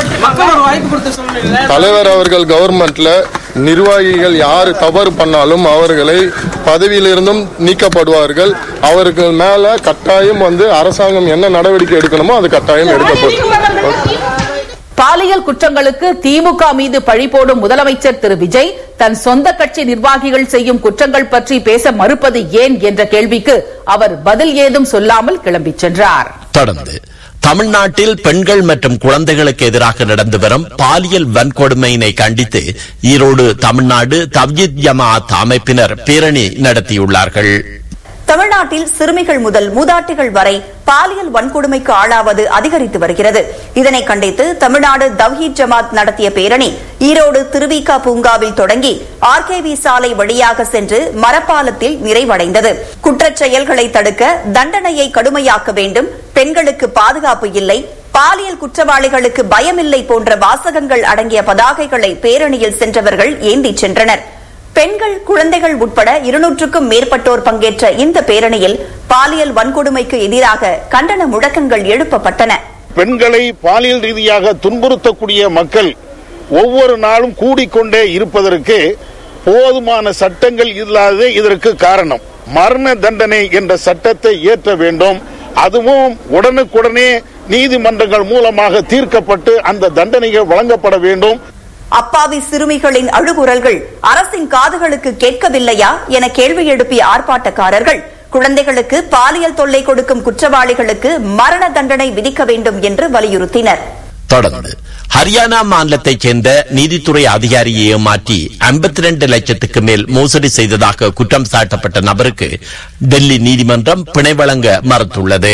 பாதிக்கப்பட்டிருக்காங்க தலைவர் அவர்கள் கவர்மெண்ட்ல நிர்வாகிகள் யார் தவறு பண்ணாலும் அவர்களை பதவியிலிருந்தும் நீக்கப்படுவார்கள் அவருக்கு மேல கட்டாயம் வந்து அரசாங்கம் என்ன நடவடிக்கை எடுக்கணுமோ அது கட்டாயம் எடுக்கப்படும் பாலியல் குற்றங்களுக்கு திமுக மீது பழி போடும் முதலமைச்சர் திரு விஜய் தன் சொந்த கட்சி நிர்வாகிகள் செய்யும் குற்றங்கள் பற்றி பேச மறுப்பது ஏன் என்ற கேள்விக்கு அவர் பதில் ஏதும் சொல்லாமல் கிளம்பிச் சென்றார் தொடர்ந்து தமிழ்நாட்டில் பெண்கள் மற்றும் குழந்தைகளுக்கு எதிராக நடந்து வரும் பாலியல் வன்கொடுமையினை கண்டித்து ஈரோடு தமிழ்நாடு தவ்ஜித் ஜமாஅத் அமைப்பினர் பேரணி நடத்தியுள்ளார்கள் தமிழ்நாட்டில் சிறுமிகள் முதல் மூதாட்டிகள் வரை பாலியல் வன்கொடுமைக்கு ஆளாவது அதிகரித்து வருகிறது இதனை கண்டித்து தமிழ்நாடு தவ்ஹீத் ஜமாத் நடத்திய பேரணி ஈரோடு திருவிக பூங்காவில் தொடங்கி ஆர்கேவி சாலை வழியாக சென்று மரப்பாலத்தில் நிறைவடைந்தது குற்றச் செயல்களை தடுக்க தண்டனையை கடுமையாக்க வேண்டும் பெண்களுக்கு பாதுகாப்பு இல்லை பாலியல் குற்றவாளிகளுக்கு பயமில்லை போன்ற வாசகங்கள் அடங்கிய பதாகைகளை பேரணியில் சென்றவர்கள் ஏந்திச் சென்றனர் பெண்கள் குழந்தைகள் உட்பட இருநூற்றுக்கும் மேற்பட்டோர் பங்கேற்ற இந்த பேரணியில் பாலியல் வன்கொடுமைக்கு எதிராக கண்டன முழக்கங்கள் எழுப்பப்பட்டன பெண்களை பாலியல் ரீதியாக துன்புறுத்தக்கூடிய மக்கள் ஒவ்வொரு நாளும் கூடிக்கொண்டே இருப்பதற்கு போதுமான சட்டங்கள் இல்லாததே இதற்கு காரணம் மரண தண்டனை என்ற சட்டத்தை இயற்ற வேண்டும் அதுவும் உடனுக்குடனே நீதிமன்றங்கள் மூலமாக தீர்க்கப்பட்டு அந்த தண்டனைகள் வழங்கப்பட வேண்டும் அப்பாவி சிறுமிகளின் அழுகுரல்கள் அரசின் காதுகளுக்கு கேட்கவில்லையா என கேள்வி எழுப்பிய ஆர்ப்பாட்டக்காரர்கள் குழந்தைகளுக்கு பாலியல் தொல்லை கொடுக்கும் குற்றவாளிகளுக்கு மரண தண்டனை விதிக்க வேண்டும் என்று வலியுறுத்தினர் தொடர்ந்து ஹரியானா மாநிலத்தைச் சேர்ந்த நீதித்துறை அதிகாரியை ஏமாற்றி ஐம்பத்தி ரெண்டு லட்சத்துக்கு மேல் மோசடி செய்ததாக குற்றம் சாட்டப்பட்ட நபருக்கு டெல்லி நீதிமன்றம் பிணை வழங்க மறுத்துள்ளது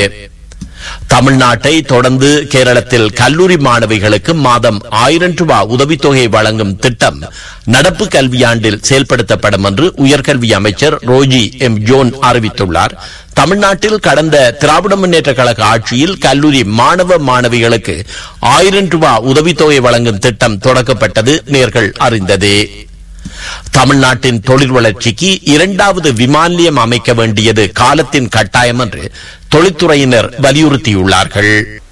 தமிழ்நாட்டை தொடர்ந்து கேரளத்தில் கல்லூரி மாணவிகளுக்கு மாதம் ஆயிரம் ரூபாய் உதவித்தொகை வழங்கும் திட்டம் நடப்பு கல்வியாண்டில் செயல்படுத்தப்படும் என்று உயர்கல்வி அமைச்சர் ரோஜி எம் ஜோன் அறிவித்துள்ளார் தமிழ்நாட்டில் கடந்த திராவிட முன்னேற்ற கழக ஆட்சியில் கல்லூரி மாணவ மாணவிகளுக்கு ஆயிரம் ரூபாய் உதவித்தொகை வழங்கும் திட்டம் தொடக்கப்பட்டது நேர்கள் அறிந்ததே தமிழ்நாட்டின் தொழில் வளர்ச்சிக்கு இரண்டாவது விமான நிலையம் அமைக்க வேண்டியது காலத்தின் கட்டாயம் என்று தொழில்துறையினர் வலியுறுத்தியுள்ளார்கள்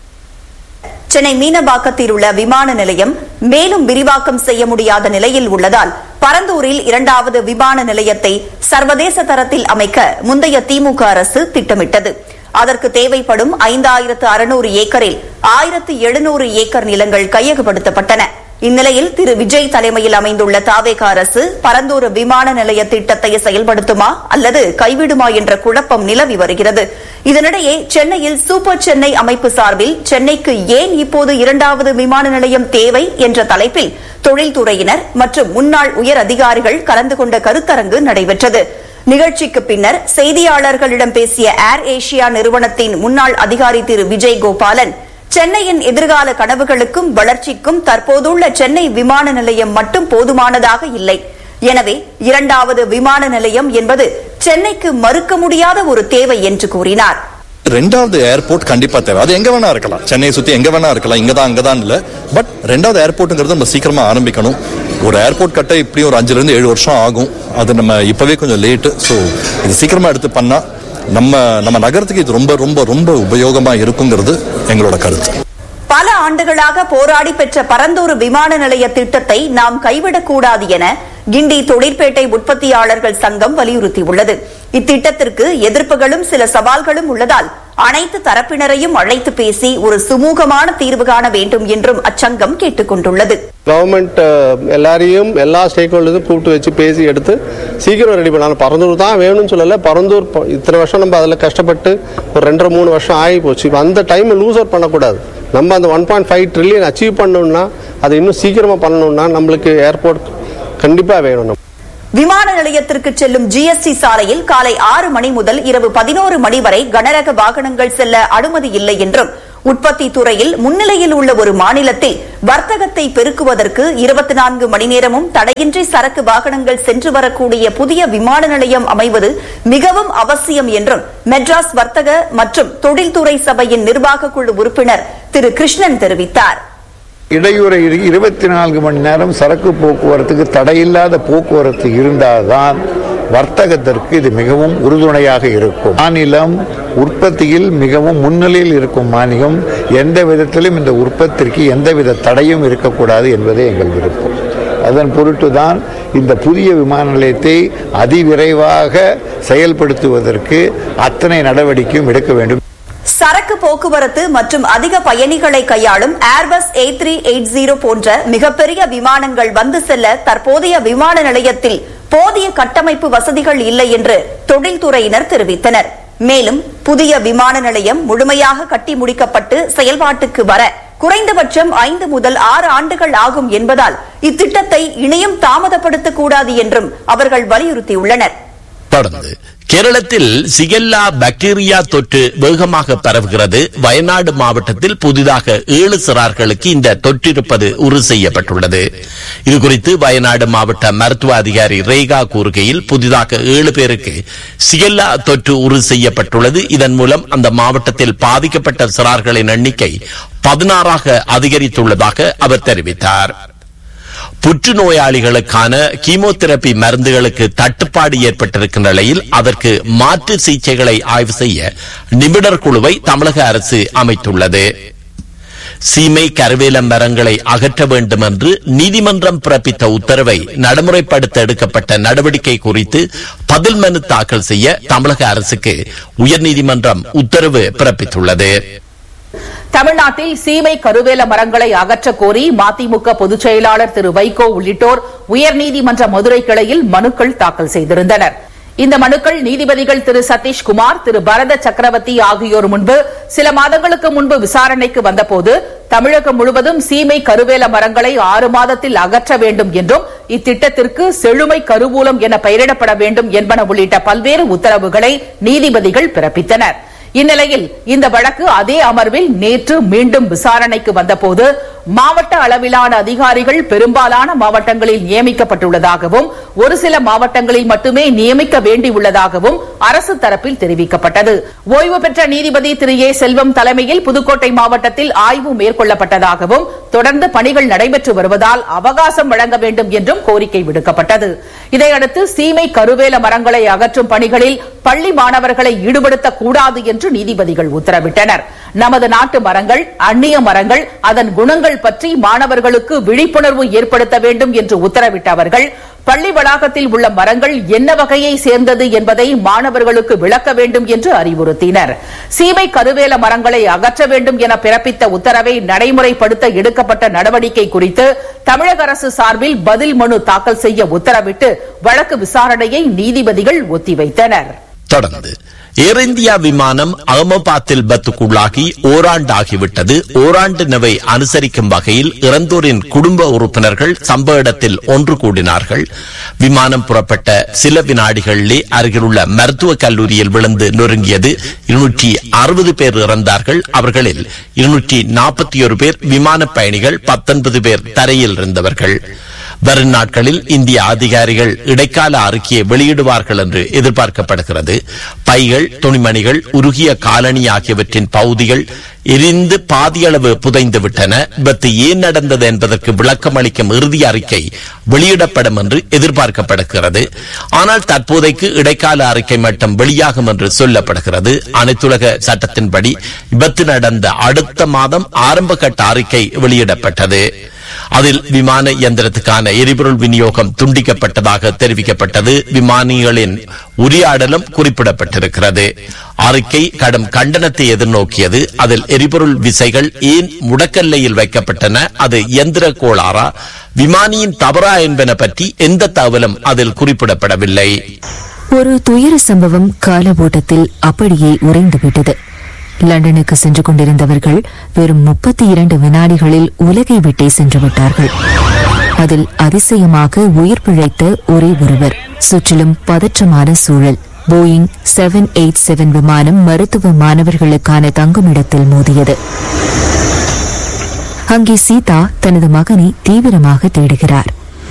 சென்னை மீனம்பாக்கத்தில் உள்ள விமான நிலையம் மேலும் விரிவாக்கம் செய்ய முடியாத நிலையில் உள்ளதால் பரந்தூரில் இரண்டாவது விமான நிலையத்தை சர்வதேச தரத்தில் அமைக்க முந்தைய திமுக அரசு திட்டமிட்டது அதற்கு தேவைப்படும் ஐந்தாயிரத்து அறுநூறு ஏக்கரில் ஆயிரத்து எழுநூறு ஏக்கர் நிலங்கள் கையகப்படுத்தப்பட்டன இந்நிலையில் திரு விஜய் தலைமையில் அமைந்துள்ள தாவேக அரசு பரந்தூர் விமான நிலைய திட்டத்தை செயல்படுத்துமா அல்லது கைவிடுமா என்ற குழப்பம் நிலவி வருகிறது இதனிடையே சென்னையில் சூப்பர் சென்னை அமைப்பு சார்பில் சென்னைக்கு ஏன் இப்போது இரண்டாவது விமான நிலையம் தேவை என்ற தலைப்பில் தொழில்துறையினர் மற்றும் முன்னாள் உயர் அதிகாரிகள் கலந்து கொண்ட கருத்தரங்கு நடைபெற்றது நிகழ்ச்சிக்கு பின்னர் செய்தியாளர்களிடம் பேசிய ஏர் ஏசியா நிறுவனத்தின் முன்னாள் அதிகாரி திரு விஜய் கோபாலன் சென்னையின் எதிர்கால கனவுகளுக்கும் வளர்ச்சிக்கும் தற்போதுள்ள சென்னை விமான நிலையம் மட்டும் போதுமானதாக இல்லை எனவே இரண்டாவது விமான நிலையம் என்பது சென்னைக்கு மறுக்க முடியாத ஒரு தேவை என்று கூறினார் ரெண்டாவது ஏர்போர்ட் கண்டிப்பா தேவை அது எங்க வேணா இருக்கலாம் சென்னையை சுத்தி எங்க வேணா இருக்கலாம் இங்க தான் அங்கதான் இல்ல பட் ரெண்டாவது ஏர்போர்ட்ங்கிறது நம்ம சீக்கிரமா ஆரம்பிக்கணும் ஒரு ஏர்போர்ட் கட்ட இப்படியும் ஒரு அஞ்சுல இருந்து ஏழு வருஷம் ஆகும் அது நம்ம இப்பவே கொஞ்சம் லேட்டு ஸோ இது சீக்கிரமா எடுத்து பண்ணா நம்ம நம்ம நகரத்துக்கு இது ரொம்ப ரொம்ப ரொம்ப உபயோகமா இருக்குங்கிறது எங்களோட கருத்து பல ஆண்டுகளாக போராடி பெற்ற பரந்தூர் விமான நிலைய திட்டத்தை நாம் கைவிடக்கூடாது என கிண்டி தொழிற்பேட்டை உற்பத்தியாளர்கள் சங்கம் வலியுறுத்தியுள்ளது இத்திட்டத்திற்கு எதிர்ப்புகளும் சில சவால்களும் உள்ளதால் அனைத்து தரப்பினரையும் அழைத்து பேசி ஒரு சுமூகமான தீர்வு காண வேண்டும் என்றும் அச்சங்கம் கேட்டுக் கொண்டுள்ளது கவர்மெண்ட் எல்லாரையும் எல்லா ஸ்டேக் ஹோல்டர்ஸும் கூப்பிட்டு வச்சு பேசி எடுத்து சீக்கிரம் ரெடி பண்ணலாம் பரந்தூர் தான் வேணும்னு சொல்லல பரந்தூர் ப- இத்தனை வருஷம் நம்ம அதில் கஷ்டப்பட்டு ஒரு ரெண்டரை மூணு வருஷம் ஆகி போச்சு இப்ப அந்த டைமை லூஸ் அவுட் பண்ணக்கூடாது நம்ம அந்த one point five trillion achieve பண்ணணும்னா அதை இன்னும் சீக்கிரமாக பண்ணணும்னா நம்மளுக்கு ஏர்போர்ட் கண்டிப்பாக வேணும் நம்ம விமான நிலையத்திற்கு செல்லும் ஜிஎஸ்டி சாலையில் காலை ஆறு மணி முதல் இரவு பதினோரு மணி வரை கனரக வாகனங்கள் செல்ல அனுமதி இல்லை என்றும் உற்பத்தி துறையில் முன்னிலையில் உள்ள ஒரு மாநிலத்தில் வர்த்தகத்தை பெருக்குவதற்கு இருபத்தி நான்கு மணி நேரமும் தடையின்றி சரக்கு வாகனங்கள் சென்று வரக்கூடிய புதிய விமான நிலையம் அமைவது மிகவும் அவசியம் என்றும் மெட்ராஸ் வர்த்தக மற்றும் தொழில்துறை சபையின் நிர்வாக குழு உறுப்பினர் திரு கிருஷ்ணன் தெரிவித்தார் இடையூறை இருபத்தி நான்கு மணி நேரம் சரக்கு போக்குவரத்துக்கு தடையில்லாத போக்குவரத்து இருந்தால்தான் வர்த்தகத்திற்கு இது மிகவும் உறுதுணையாக இருக்கும் மாநிலம் உற்பத்தியில் மிகவும் முன்னிலையில் இருக்கும் மாநிலம் எந்த விதத்திலும் இந்த உற்பத்திக்கு எந்தவித தடையும் இருக்கக்கூடாது என்பதே எங்கள் விருப்பம் அதன் பொருட்டுதான் இந்த புதிய விமான நிலையத்தை அதிவிரைவாக செயல்படுத்துவதற்கு அத்தனை நடவடிக்கையும் எடுக்க வேண்டும் சரக்கு போக்குவரத்து மற்றும் அதிக பயணிகளை கையாளும் Airbus A three eight zero போன்ற மிகப்பெரிய விமானங்கள் வந்து செல்ல தற்போதைய விமான நிலையத்தில் போதிய கட்டமைப்பு வசதிகள் இல்லை என்று தொழில்துறையினர் தெரிவித்தனர் மேலும் புதிய விமான நிலையம் முழுமையாக கட்டி முடிக்கப்பட்டு செயல்பாட்டுக்கு வர குறைந்தபட்சம் ஐந்து முதல் ஆறு ஆண்டுகள் ஆகும் என்பதால் இத்திட்டத்தை இணையும் தாமதப்படுத்தக்கூடாது என்றும் அவர்கள் வலியுறுத்தியுள்ளனர் தொடர்ந்து கேரளத்தில் சிகெல்லா பாக்டீரியா தொற்று வேகமாக பரவுகிறது வயநாடு மாவட்டத்தில் புதிதாக ஏழு சிறார்களுக்கு இந்த தொற்றிருப்பது உறுதி செய்யப்பட்டுள்ளது இதுகுறித்து வயநாடு மாவட்ட மருத்துவ அதிகாரி ரேகா கூறுகையில் புதிதாக ஏழு பேருக்கு சிகெல்லா தொற்று உறுதி செய்யப்பட்டுள்ளது இதன் மூலம் அந்த மாவட்டத்தில் பாதிக்கப்பட்ட சிறார்களின் எண்ணிக்கை பதினாறாக அதிகரித்துள்ளதாக அவர் தெரிவித்தார் புற்றுநோயாளிகளுக்கான கீமோதெரபி மருந்துகளுக்கு தட்டுப்பாடு ஏற்பட்டிருக்கின்ற நிலையில் அதற்கு மாற்று சிகிச்சைகளை ஆய்வு செய்ய நிபுணர் குழுவை தமிழக அரசு அமைத்துள்ளது சீமை கருவேல மரங்களை அகற்ற வேண்டும் என்று நீதிமன்றம் பிறப்பித்த உத்தரவை நடைமுறைப்படுத்த எடுக்கப்பட்ட நடவடிக்கை குறித்து பதில் மனு தாக்கல் செய்ய தமிழக அரசுக்கு உயர்நீதிமன்றம் உத்தரவு பிறப்பித்துள்ளது தமிழ்நாட்டில் சீமை கருவேல மரங்களை அகற்ற கோரி மதிமுக பொதுச் செயலாளர் திரு வைகோ உள்ளிட்டோர் உயர்நீதிமன்ற மதுரை கிளையில் மனுக்கள் தாக்கல் செய்திருந்தனர் இந்த மனுக்கள் நீதிபதிகள் திரு சதீஷ்குமார் திரு பரத சக்கரவர்த்தி ஆகியோர் முன்பு சில மாதங்களுக்கு முன்பு விசாரணைக்கு வந்தபோது தமிழகம் முழுவதும் சீமை கருவேல மரங்களை ஆறு மாதத்தில் அகற்ற வேண்டும் என்றும் இத்திட்டத்திற்கு செழுமை கருவூலம் என பெயரிடப்பட வேண்டும் என்பன உள்ளிட்ட பல்வேறு உத்தரவுகளை நீதிபதிகள் பிறப்பித்தனர் இந்நிலையில் இந்த வழக்கு அதே அமர்வில் நேற்று மீண்டும் விசாரணைக்கு வந்தபோது மாவட்ட அளவிலான அதிகாரிகள் பெரும்பாலான மாவட்டங்களில் நியமிக்கப்பட்டுள்ளதாகவும் ஒரு சில மாவட்டங்களில் மட்டுமே நியமிக்க வேண்டியுள்ளதாகவும் அரசு தரப்பில் தெரிவிக்கப்பட்டது ஓய்வு பெற்ற நீதிபதி திரு ஏ செல்வம் தலைமையில் புதுக்கோட்டை மாவட்டத்தில் ஆய்வு மேற்கொள்ளப்பட்டதாகவும் தொடர்ந்து பணிகள் நடைபெற்று வருவதால் அவகாசம் வழங்க வேண்டும் என்றும் கோரிக்கை விடுக்கப்பட்டது இதையடுத்து சீமை கருவேல மரங்களை அகற்றும் பணிகளில் பள்ளி மாணவர்களை ஈடுபடுத்தக் கூடாது என்று நீதிபதிகள் உத்தரவிட்டனர் நமது நாட்டு மரங்கள் அந்நிய மரங்கள் அதன் குணங்கள் பற்றி மாணவர்களுக்கு விழிப்புணர்வு ஏற்படுத்த வேண்டும் என்று உத்தரவிட்ட அவர்கள் பள்ளி வளாகத்தில் உள்ள மரங்கள் என்ன வகையை சேர்ந்தது என்பதை மாணவர்களுக்கு விளக்க வேண்டும் என்று அறிவுறுத்தினர் சீமை கருவேல மரங்களை அகற்ற வேண்டும் என பிறப்பித்த உத்தரவை நடைமுறைப்படுத்த எடுக்கப்பட்ட நடவடிக்கை குறித்து தமிழக அரசு சார்பில் பதில் மனு தாக்கல் செய்ய உத்தரவிட்டு வழக்கு விசாரணையை நீதிபதிகள் ஒத்திவைத்தனர் தொடர்ந்து ஏர் இந்தியா விமானம் அகமதாபாத்தில் பத்துக்குள்ளாகி ஓராண்டு ஆகிவிட்டது ஓராண்டு நவை அனுசரிக்கும் வகையில் இறந்தோரின் குடும்ப உறுப்பினர்கள் சம்பவ இடத்தில் ஒன்று கூடினார்கள் விமானம் புறப்பட்ட சில வினாடிகளிலே அருகிலுள்ள மருத்துவக் கல்லூரியில் விழுந்து நொறுங்கியது இருநூற்றி அறுபது பேர் இறந்தார்கள் அவர்களில் இருநூற்றி நாற்பத்தி ஒரு பேர் விமான பயணிகள் பத்தொன்பது பேர் தரையில் இருந்தவர்கள் வரும் நாட்களில் இந்திய அதிகாரிகள் இடைக்கால அறிக்கையை வெளியிடுவார்கள் என்று எதிர்பார்க்கப்படுகிறது பைகள் துணிமணிகள் உருகிய காலணி ஆகியவற்றின் பகுதிகள் எரிந்து பாதியளவு புதைந்து விட்டன விபத்து ஏன் நடந்தது என்பதற்கு விளக்கம் அளிக்கும் இறுதி அறிக்கை வெளியிடப்படும் என்று எதிர்பார்க்கப்படுகிறது ஆனால் தற்போதைக்கு இடைக்கால அறிக்கை மட்டும் வெளியாகும் என்று சொல்லப்படுகிறது அனைத்துலக சட்டத்தின்படி விபத்து நடந்த அடுத்த மாதம் ஆரம்ப கட்ட அறிக்கை வெளியிடப்பட்டது அதில் விமான இயந்திரத்துக்கான எரிபொருள் விநியோகம் துண்டிக்கப்பட்டதாக தெரிவிக்கப்பட்டது விமானிகளின் உரையாடலும் குறிப்பிடப்பட்டிருக்கிறது அறிக்கை கடும் கண்டனத்தை எதிர்நோக்கியது அதில் எரிபொருள் விசைகள் ஏன் முடக்கல்லையில் வைக்கப்பட்டன அது இயந்திர கோளாறா விமானியின் தவறா என்பன பற்றி எந்த தகவலும் அதில் குறிப்பிடப்படவில்லை ஒரு துயர சம்பவம் கால ஓட்டத்தில் அப்படியே உறைந்துவிட்டது லண்டனுக்கு சென்று கொண்டிருந்தவர்கள் வெறும் முப்பத்தி இரண்டு வினாடிகளில் உலகை விட்டே சென்று விட்டார்கள் அதில் அதிசயமாக உயிர் பிழைத்த ஒரே ஒருவர் சுற்றிலும் பதற்றமான சூழல் போயிங் செவன் எயிட் செவன் விமானம் மருத்துவ மாணவர்களுக்கான தங்குமிடத்தில் மோதியது அங்கே சீதா தனது மகனை தீவிரமாக தேடுகிறார்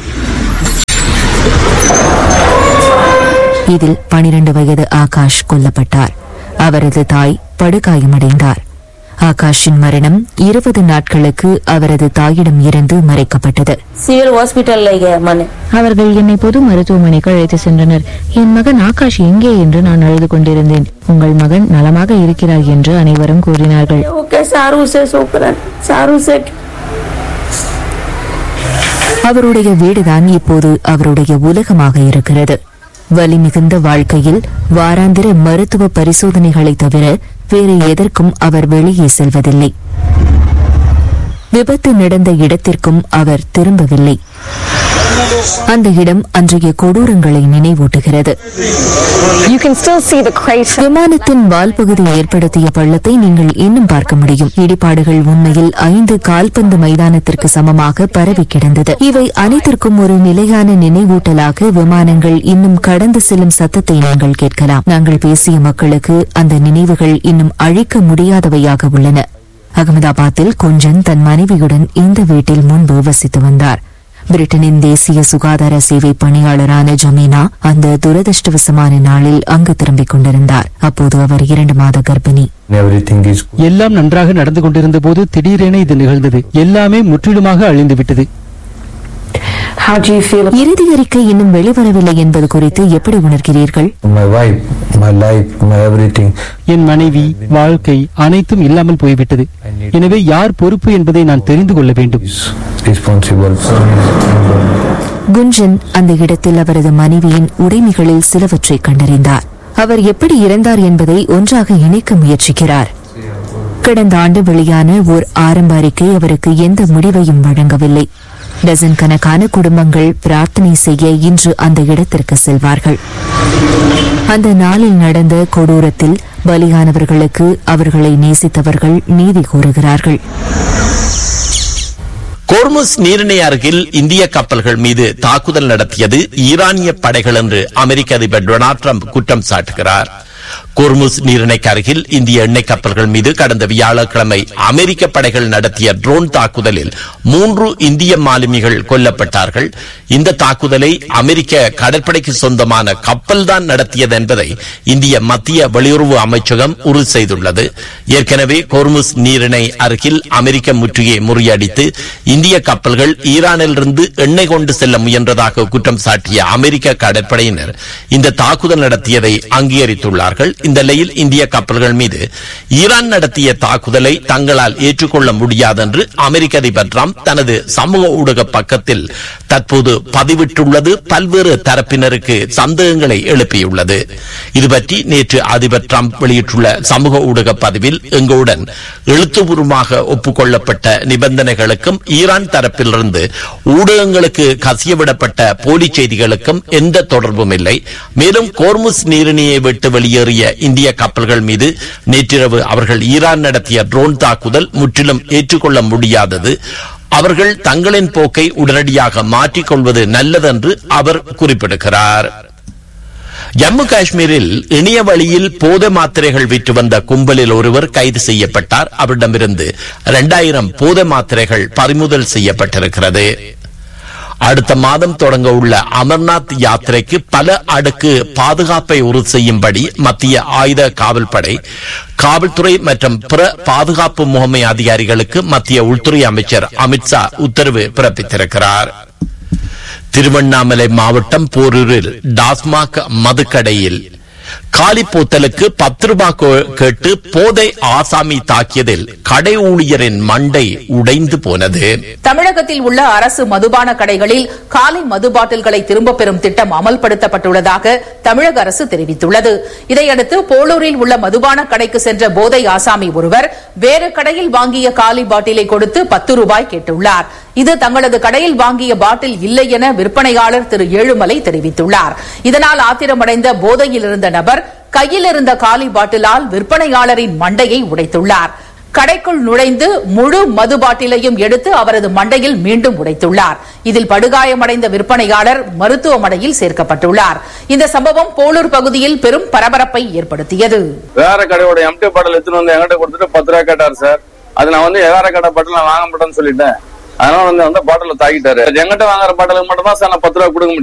இதில் பனிரண்டு வயது ஆகாஷ் கொல்லப்பட்டார் அவரது தாய் படுகாயமடைந்தார் ஆகாஷின் மரணம் இருபது நாட்களுக்கு அவரது தாயிடம் இருந்து மறைக்கப்பட்டது சிவில் ஹாஸ்பிட்டல்ல மனு அவர்கள் என்னை பொது மருத்துவமனைக்கு அழைத்து சென்றனர் என் மகன் ஆகாஷ் எங்கே என்று நான் அழுது கொண்டிருந்தேன் உங்கள் மகன் நலமாக இருக்கிறார் என்று அனைவரும் கூறினார்கள் ઓકે સારું છે છોકરા સારું છે அவருடைய வீடுதான் இப்போது அவருடைய உலகமாக இருக்கிறது வலி மிகுந்த வாழ்க்கையில் வாராந்திர மருத்துவ பரிசோதனைகளை தவிர வேறு எதற்கும் அவர் வெளியே செல்வதில்லை விபத்து நடந்த இடத்திற்கும் அவர் திரும்பவில்லை அந்த இடம் அன்றைய கொடூரங்களை நினைவூட்டுகிறது விமானத்தின் வால் பகுதி ஏற்படுத்திய பள்ளத்தை நீங்கள் இன்னும் பார்க்க முடியும் இடிபாடுகள் உண்மையில் ஐந்து கால்பந்து மைதானத்திற்கு சமமாக பரவி கிடந்தது இவை அனைத்திற்கும் ஒரு நிலையான நினைவூட்டலாக விமானங்கள் இன்னும் கடந்து செல்லும் சத்தத்தை நீங்கள் கேட்கலாம் நாங்கள் பேசிய மக்களுக்கு அந்த நினைவுகள் இன்னும் அழிக்க முடியாதவையாக உள்ளன அகமதாபாத்தில் கொஞ்சன் தன் மனைவியுடன் இந்த வீட்டில் முன்பு வசித்து வந்தார் பிரிட்டனின் தேசிய சுகாதார சேவை பணியாளரான ஜமீனா அந்த துரதிருஷ்டவசமான நாளில் அங்கு திரும்பிக் கொண்டிருந்தார் அப்போது அவர் இரண்டு மாத கர்ப்பிணி எல்லாம் நன்றாக நடந்து கொண்டிருந்த போது திடீரென இது நிகழ்ந்தது எல்லாமே முற்றிலுமாக அழிந்து விட்டது இறுதி அறிக்கை இன்னும் வெளிவரவில்லை என்பது குறித்து எப்படி உணர்கிறீர்கள் my wife, my life, my everything. என் மனைவி வாழ்க்கை அனைத்தும் இல்லாமல் போய்விட்டது எனவே யார் பொறுப்பு என்பதை நான் தெரிந்து கொள்ள வேண்டும் responsible. குஞ்சன் அந்த இடத்தில் அவரது மனைவியின் உடைமைகளில் சிலவற்றை கண்டறிந்தார் அவர் எப்படி இறந்தார் என்பதை ஒன்றாக இணைக்க முயற்சிக்கிறார் கடந்த ஆண்டு வெளியான ஓர் ஆரம்ப அறிக்கை அவருக்கு எந்த முடிவையும் வழங்கவில்லை டசன் கணக்கான குடும்பங்கள் பிரார்த்தனை செய்ய இன்று அந்த இடத்திற்கு செல்வார்கள் அந்த நாளில் நடந்த கொடூரத்தில் பலியானவர்களுக்கு அவர்களை நேசித்தவர்கள் நீதி கூறுகிறார்கள் கோர்முஸ் நீரிணை அருகில் இந்திய கப்பல்கள் மீது தாக்குதல் நடத்தியது ஈரானிய படைகள் என்று அமெரிக்க அதிபர் டொனால்ட் ட்ரம்ப் குற்றம் சாட்டுகிறார் கோர்முஸ் நீரிணைக்கு அருகில் இந்திய எண்ணெய் கப்பல்கள் மீது கடந்த வியாழக்கிழமை அமெரிக்க படைகள் நடத்திய ட்ரோன் தாக்குதலில் மூன்று இந்திய மாலுமிகள் கொல்லப்பட்டார்கள் இந்த தாக்குதலை அமெரிக்க கடற்படைக்கு சொந்தமான கப்பல் தான் நடத்தியது என்பதை இந்திய மத்திய வெளியுறவு அமைச்சகம் உறுதி செய்துள்ளது ஏற்கனவே கோர்முஸ் நீரிணை அருகில் அமெரிக்க முற்றுகையை முறியடித்து இந்திய கப்பல்கள் ஈரானிலிருந்து எண்ணெய் கொண்டு செல்ல முயன்றதாக குற்றம் சாட்டிய அமெரிக்க கடற்படையினர் இந்த தாக்குதல் நடத்தியதை அங்கீகரித்துள்ளார்கள் இந்த நிலையில் இந்திய கப்பல்கள் மீது ஈரான் நடத்திய தாக்குதலை தங்களால் ஏற்றுக்கொள்ள முடியாது என்று அமெரிக்க அதிபர் ட்ரம்ப் தனது சமூக ஊடக பக்கத்தில் தற்போது பதிவிட்டுள்ளது பல்வேறு தரப்பினருக்கு சந்தேகங்களை எழுப்பியுள்ளது இதுபற்றி நேற்று அதிபர் ட்ரம்ப் வெளியிட்டுள்ள சமூக ஊடக பதிவில் எங்களுடன் எழுத்துப்பூர்வமாக ஒப்புக்கொள்ளப்பட்ட நிபந்தனைகளுக்கும் ஈரான் தரப்பிலிருந்து ஊடகங்களுக்கு கசியவிடப்பட்ட போலி செய்திகளுக்கும் எந்த தொடர்பும் இல்லை மேலும் கோர்முஸ் நீரிணையை விட்டு வெளியேறிய இந்திய கப்பல்கள் மீது நேற்றிரவு அவர்கள் ஈரான் நடத்திய ட்ரோன் தாக்குதல் முற்றிலும் ஏற்றுக்கொள்ள முடியாதது அவர்கள் தங்களின் போக்கை உடனடியாக மாற்றிக்கொள்வது நல்லதென்று அவர் குறிப்பிடுகிறார் ஜம்மு காஷ்மீரில் இணைய வழியில் போதை மாத்திரைகள் விற்று வந்த கும்பலில் ஒருவர் கைது செய்யப்பட்டார் அவரிடமிருந்து இரண்டாயிரம் போதை மாத்திரைகள் பறிமுதல் செய்யப்பட்டிருக்கிறது அடுத்த மாதம் தொடங்க உள்ள அமர்நாத் யாத்திரைக்கு பல அடுக்கு பாதுகாப்பை உறுதி செய்யும்படி மத்திய ஆயுத காவல்படை காவல்துறை மற்றும் பிற பாதுகாப்பு முகமை அதிகாரிகளுக்கு மத்திய உள்துறை அமைச்சர் அமித்ஷா உத்தரவு பிறப்பித்திருக்கிறார் திருவண்ணாமலை மாவட்டம் போரூரில் டாஸ்மாக் மதுக்கடையில் காலி போத்தலுக்கு பத்து ரூபாய் கோ- கேட்டு போதை ஆசாமி தாக்கியதில் கடை ஊழியரின் மண்டை உடைந்து போனது தமிழகத்தில் உள்ள அரசு மதுபான கடைகளில் காலி மது பாட்டில்களை திரும்பப் பெறும் திட்டம் அமல்படுத்தப்பட்டுள்ளதாக தமிழக அரசு தெரிவித்துள்ளது இதையடுத்து போலூரில் உள்ள மதுபான கடைக்கு சென்ற போதை ஆசாமி ஒருவர் வேறு கடையில் வாங்கிய காலி பாட்டிலை கொடுத்து பத்து ரூபாய் கேட்டுள்ளார் இது தங்களது கடையில் வாங்கிய பாட்டில் இல்லை என விற்பனையாளர் திரு ஏழுமலை தெரிவித்துள்ளார் இதனால் ஆத்திரமடைந்த போதையில் இருந்த நபர் கையில் இருந்த காலி பாட்டிலால் விற்பனையாளரின் மண்டையை உடைத்துள்ளார் கடைக்குள் நுழைந்து முழு மது பாட்டிலையும் எடுத்து அவரது மண்டையில் மீண்டும் உடைத்துள்ளார் இதில் படுகாயமடைந்த விற்பனையாளர் மருத்துவமனையில் சேர்க்கப்பட்டுள்ளார் இந்த சம்பவம் போலூர் பகுதியில் பெரும் பரபரப்பை ஏற்படுத்தியது வேற கடையோட எம்டி பாட்டில் எடுத்துட்டு வந்து என்கிட்ட கொடுத்துட்டு பத்து ரூபாய் கேட்டாரு சார் அது நான் வந்து வேற கடை பாட்டில் நான் வாங்க மாட்டேன்னு சொல்லிட்டேன் அதனால வந்து அந்த பாட்டில தாக்கிட்டாரு என்கிட்ட வாங்குற பாட்டிலுக்கு மட்டும் தான் சார் நான் பத்து ரூபா கொடுக்க முடியும்